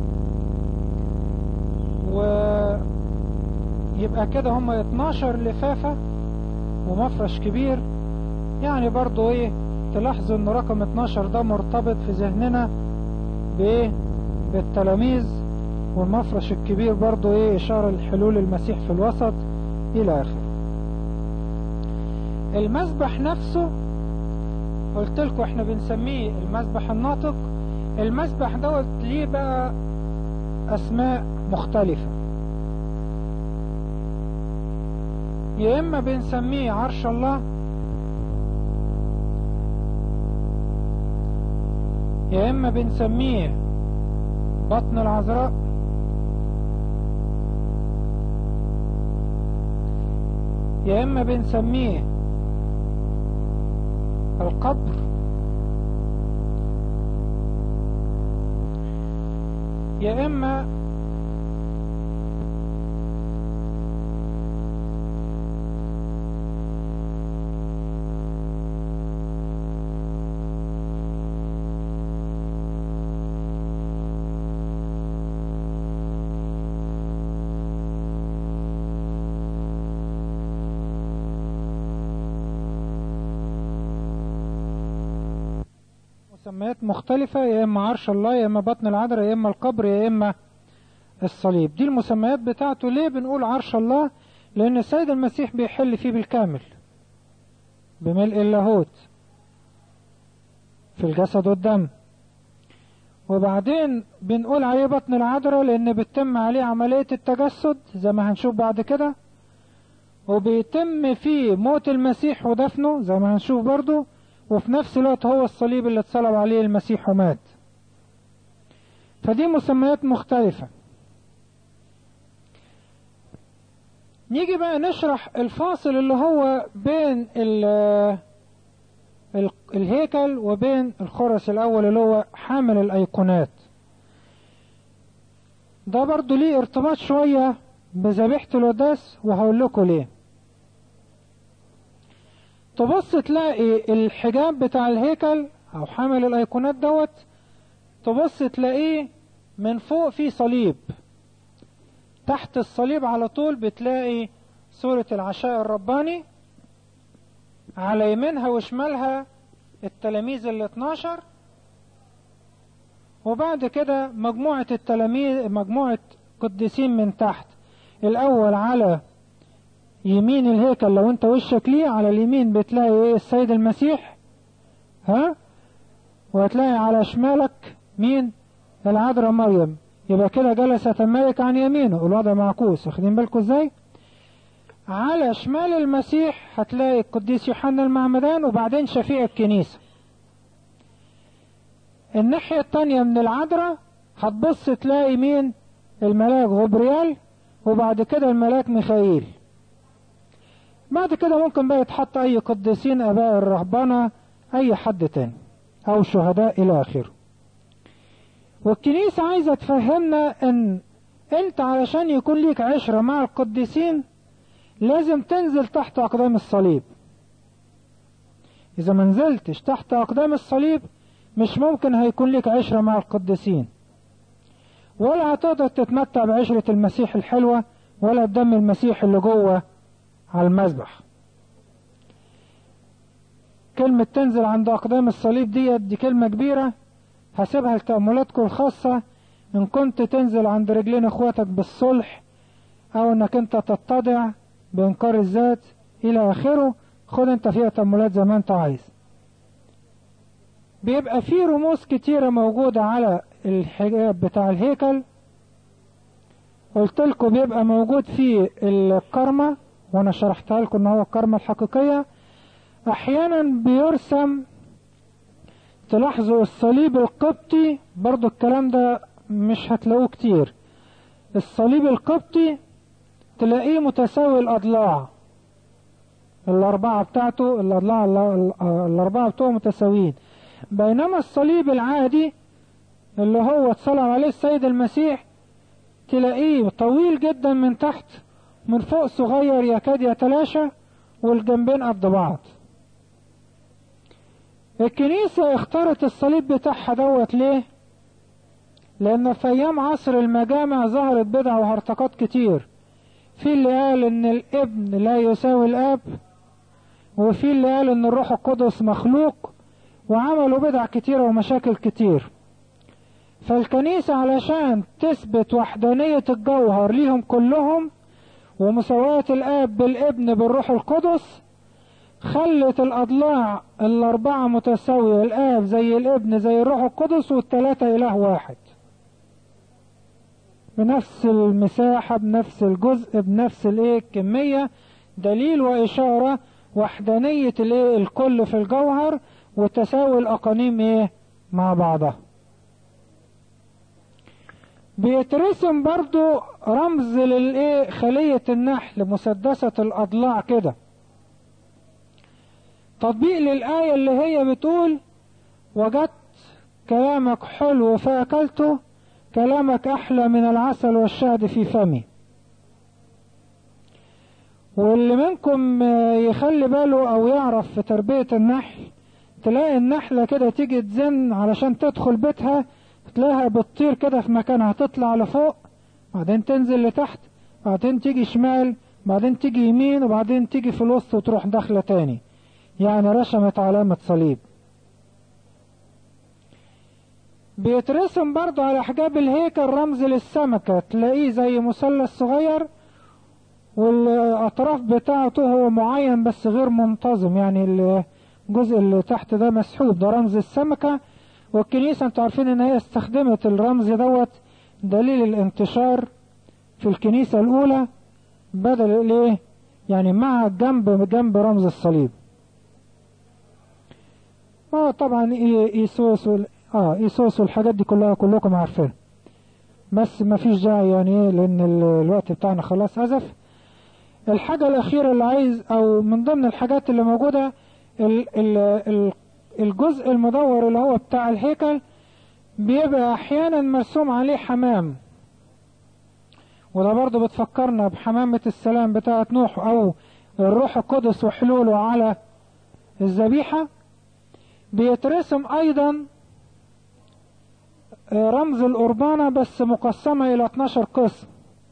ويبقى كده هم 12 لفافة ومفرش كبير يعني برضو ايه تلاحظوا ان رقم 12 ده مرتبط في ذهننا بايه بالتلاميذ والمفرش الكبير برضو ايه اشارة لحلول المسيح في الوسط الى اخره المسبح نفسه قلت لكم احنا بنسميه المسبح الناطق المسبح دوت ليه بقى اسماء مختلفة يا اما بنسميه عرش الله يا اما بنسميه بطن العذراء يا اما بنسميه القبر يا اما مسميات مختلفة يا إما عرش الله يا إما بطن العذراء يا إما القبر يا إما الصليب دي المسميات بتاعته ليه بنقول عرش الله لأن السيد المسيح بيحل فيه بالكامل بملء اللاهوت في الجسد والدم وبعدين بنقول عليه بطن العذراء لأن بتتم عليه عملية التجسد زي ما هنشوف بعد كده وبيتم فيه موت المسيح ودفنه زي ما هنشوف برضه وفي نفس الوقت هو الصليب اللي اتصلب عليه المسيح ومات فدي مسميات مختلفة نيجي بقى نشرح الفاصل اللي هو بين ال ال الهيكل وبين الخرس الأول اللي هو حامل الأيقونات ده برضو ليه ارتباط شوية بذبيحة الوداس وهقول لكم ليه تبص تلاقي الحجاب بتاع الهيكل او حامل الايقونات دوت تبص تلاقيه من فوق في صليب تحت الصليب على طول بتلاقي صورة العشاء الرباني على يمينها وشمالها التلاميذ ال 12 وبعد كده مجموعة التلاميذ مجموعة قديسين من تحت الأول على يمين الهيكل لو انت وشك ليه على اليمين بتلاقي ايه السيد المسيح ها وهتلاقي على شمالك مين العذراء مريم يبقى كده جلست الملك عن يمينه الوضع معكوس واخدين بالكم ازاي على شمال المسيح هتلاقي القديس يوحنا المعمدان وبعدين شفيع الكنيسة الناحية التانية من العذراء هتبص تلاقي مين الملاك غبريال وبعد كده الملاك ميخائيل بعد كده ممكن بقى يتحط اي قديسين اباء الرهبنة اي حد تاني او شهداء الى اخره والكنيسة عايزة تفهمنا ان انت علشان يكون ليك عشرة مع القديسين لازم تنزل تحت اقدام الصليب اذا ما نزلتش تحت اقدام الصليب مش ممكن هيكون لك عشرة مع القديسين ولا هتقدر تتمتع بعشرة المسيح الحلوة ولا بدم المسيح اللي جوه على المذبح كلمة تنزل عند أقدام الصليب ديت دي كلمة كبيرة هسيبها لتأملاتكم الخاصة إن كنت تنزل عند رجلين إخواتك بالصلح أو إنك أنت تتضع بإنكار الذات إلى آخره خد أنت فيها تأملات زي ما أنت عايز بيبقى في رموز كتيرة موجودة على الحجاب بتاع الهيكل قلت لكم بيبقى موجود فيه الكرمة وانا شرحتها لكم ان هو الكرمة الحقيقية احيانا بيرسم تلاحظوا الصليب القبطي برضو الكلام ده مش هتلاقوه كتير الصليب القبطي تلاقيه متساوي الاضلاع الاربعة بتاعته الاضلاع الاربعة بتوعه متساويين بينما الصليب العادي اللي هو اتصلب عليه السيد المسيح تلاقيه طويل جدا من تحت من فوق صغير يكاد يتلاشى والجنبين قد بعض الكنيسة اختارت الصليب بتاعها دوت ليه لان في ايام عصر المجامع ظهرت بدع وهرطقات كتير في اللي قال ان الابن لا يساوي الاب وفي اللي قال ان الروح القدس مخلوق وعملوا بدع كتيرة ومشاكل كتير فالكنيسة علشان تثبت وحدانية الجوهر ليهم كلهم ومساواة الآب بالابن بالروح القدس خلت الأضلاع الأربعة متساوية الآب زي الابن زي الروح القدس والتلاتة إله واحد بنفس المساحة بنفس الجزء بنفس الايه الكمية دليل وإشارة وحدانية الايه الكل في الجوهر وتساوي الأقانيم ايه مع بعضها بيترسم برضو رمز للايه خلية النحل مسدسة الأضلاع كده تطبيق للآية اللي هي بتقول وجدت كلامك حلو فأكلته كلامك أحلى من العسل والشهد في فمي واللي منكم يخلي باله أو يعرف في تربية النحل تلاقي النحلة كده تيجي تزن علشان تدخل بيتها تلاقيها بتطير كده في مكانها تطلع لفوق بعدين تنزل لتحت بعدين تيجي شمال بعدين تيجي يمين وبعدين تيجي في الوسط وتروح داخلة تاني يعني رسمت علامة صليب بيترسم برضو على حجاب الهيكل رمز للسمكة تلاقيه زي مثلث صغير والأطراف بتاعته هو معين بس غير منتظم يعني الجزء اللي تحت ده مسحوب ده رمز السمكة والكنيسة انتوا عارفين ان هي استخدمت الرمز دوت دليل الانتشار في الكنيسة الأولى بدل الايه يعني مع جنب جنب رمز الصليب اه طبعا ايسوس وال... اه ايسوس والحاجات دي كلها كلكم عارفين بس ما فيش داعي يعني ايه لان الوقت بتاعنا خلاص ازف الحاجة الأخيرة اللي عايز أو من ضمن الحاجات اللي موجودة ال ال ال الجزء المدور اللي هو بتاع الهيكل بيبقى أحيانا مرسوم عليه حمام وده برضه بتفكرنا بحمامة السلام بتاعة نوح أو الروح القدس وحلوله على الذبيحة بيترسم أيضا رمز الأربانة بس مقسمة إلى 12 قسم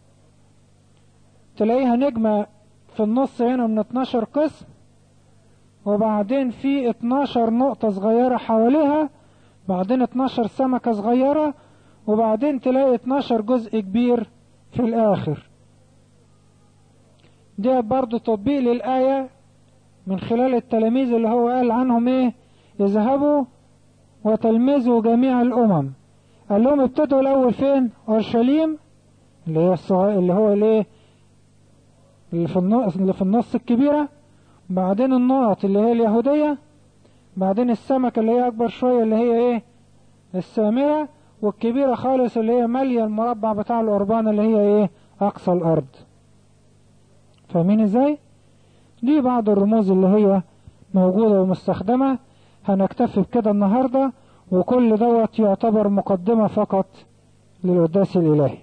تلاقيها نجمة في النص هنا من 12 قسم وبعدين في 12 نقطة صغيرة حواليها بعدين 12 سمكة صغيرة وبعدين تلاقي 12 جزء كبير في الآخر ده برضو تطبيق للآية من خلال التلاميذ اللي هو قال عنهم ايه اذهبوا وتلمذوا جميع الأمم قال لهم ابتدوا الأول فين أورشليم اللي هي الصغير اللي هو الايه اللي في النص اللي في النص الكبيرة بعدين النقط اللي هي اليهودية بعدين السمكة اللي هي أكبر شوية اللي هي إيه السامرة والكبيرة خالص اللي هي مالية المربع بتاع الأربان اللي هي إيه أقصى الأرض فاهمين إزاي؟ دي بعض الرموز اللي هي موجودة ومستخدمة هنكتفي بكده النهاردة وكل دوت يعتبر مقدمة فقط للقداس الإلهي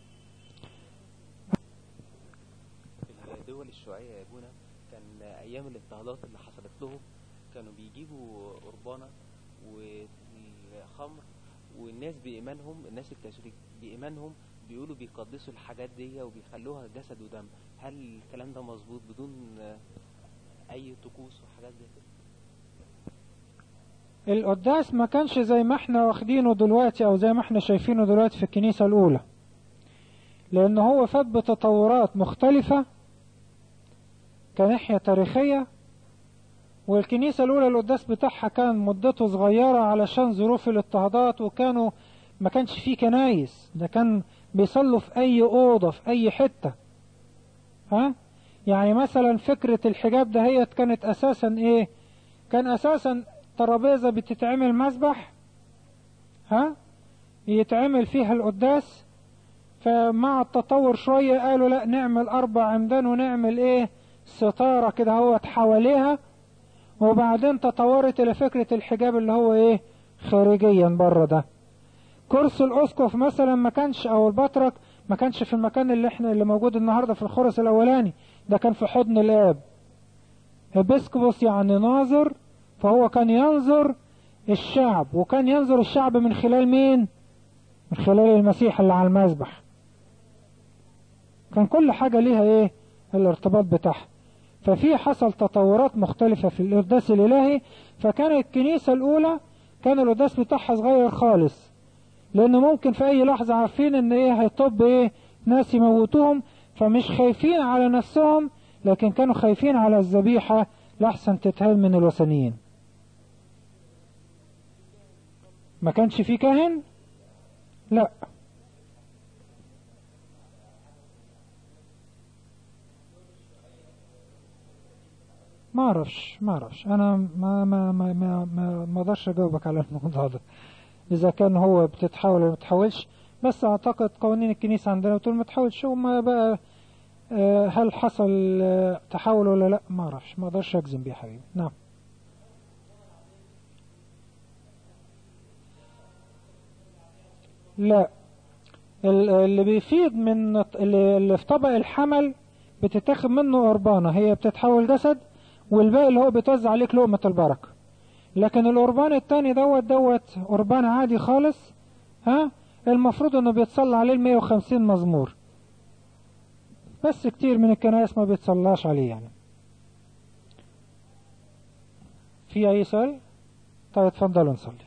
في الدول الشيوعية يا ابونا كان أيام الاضطهادات اللي حصلت لهم كانوا بيجيبوا قربانة خمر والناس بإيمانهم الناس الكاثوليك بإيمانهم بيقولوا بيقدسوا الحاجات دي وبيخلوها جسد ودم هل الكلام ده مظبوط بدون آه، أي طقوس وحاجات زي كده؟ القداس ما كانش زي ما احنا واخدينه دلوقتي او زي ما احنا شايفينه دلوقتي في الكنيسة الاولى لان هو فات بتطورات مختلفة كناحية تاريخية والكنيسة الاولى القداس بتاعها كان مدته صغيرة علشان ظروف الاضطهادات وكانوا ما كانش فيه كنايس ده كان بيصلوا في اي اوضة في اي حتة ها يعني مثلا فكرة الحجاب دهيت كانت اساسا ايه كان اساسا ترابيزة بتتعمل مسبح ها يتعمل فيها القداس فمع التطور شوية قالوا لا نعمل أربع عمدان ونعمل إيه ستارة كده هو حواليها وبعدين تطورت إلى فكرة الحجاب اللي هو إيه خارجيا بره ده كرسي الأسقف مثلا ما كانش أو البطرك ما كانش في المكان اللي احنا اللي موجود النهاردة في الخرس الأولاني ده كان في حضن الآب هبسكوبوس يعني ناظر فهو كان ينظر الشعب وكان ينظر الشعب من خلال مين من خلال المسيح اللي على المذبح كان كل حاجة ليها ايه الارتباط بتاعها ففي حصل تطورات مختلفة في القداس الإلهي فكان الكنيسة الأولى كان القداس بتاعها صغير خالص لأنه ممكن في أي لحظة عارفين إن إيه هيطب إيه ناس يموتوهم فمش خايفين على نفسهم لكن كانوا خايفين على الذبيحة لحسن تتهال من الوثنيين ما كانش في كاهن لا ما اعرفش ما اعرفش انا ما ما ما ما ما ما اقدرش اجاوبك على الموضوع ده اذا كان هو بتتحول ولا ما بتتحولش بس اعتقد قوانين الكنيسه عندنا بتقول ما تحولش وما بقى آه، هل حصل آه، تحول ولا لا ما اعرفش ما اقدرش اجزم بيه حبيبي نعم لا ال- اللي بيفيض من الط- اللي اللي في طبق الحمل بتتاخد منه قربانة هي بتتحول جسد والباقي اللي هو بيتوزع عليك لقمة البركة لكن القربان التاني دوت دوت قربان عادي خالص ها المفروض انه بيتصلى عليه ال 150 مزمور بس كتير من الكنائس ما بيتصلاش عليه يعني في اي سؤال طيب اتفضلوا نصلي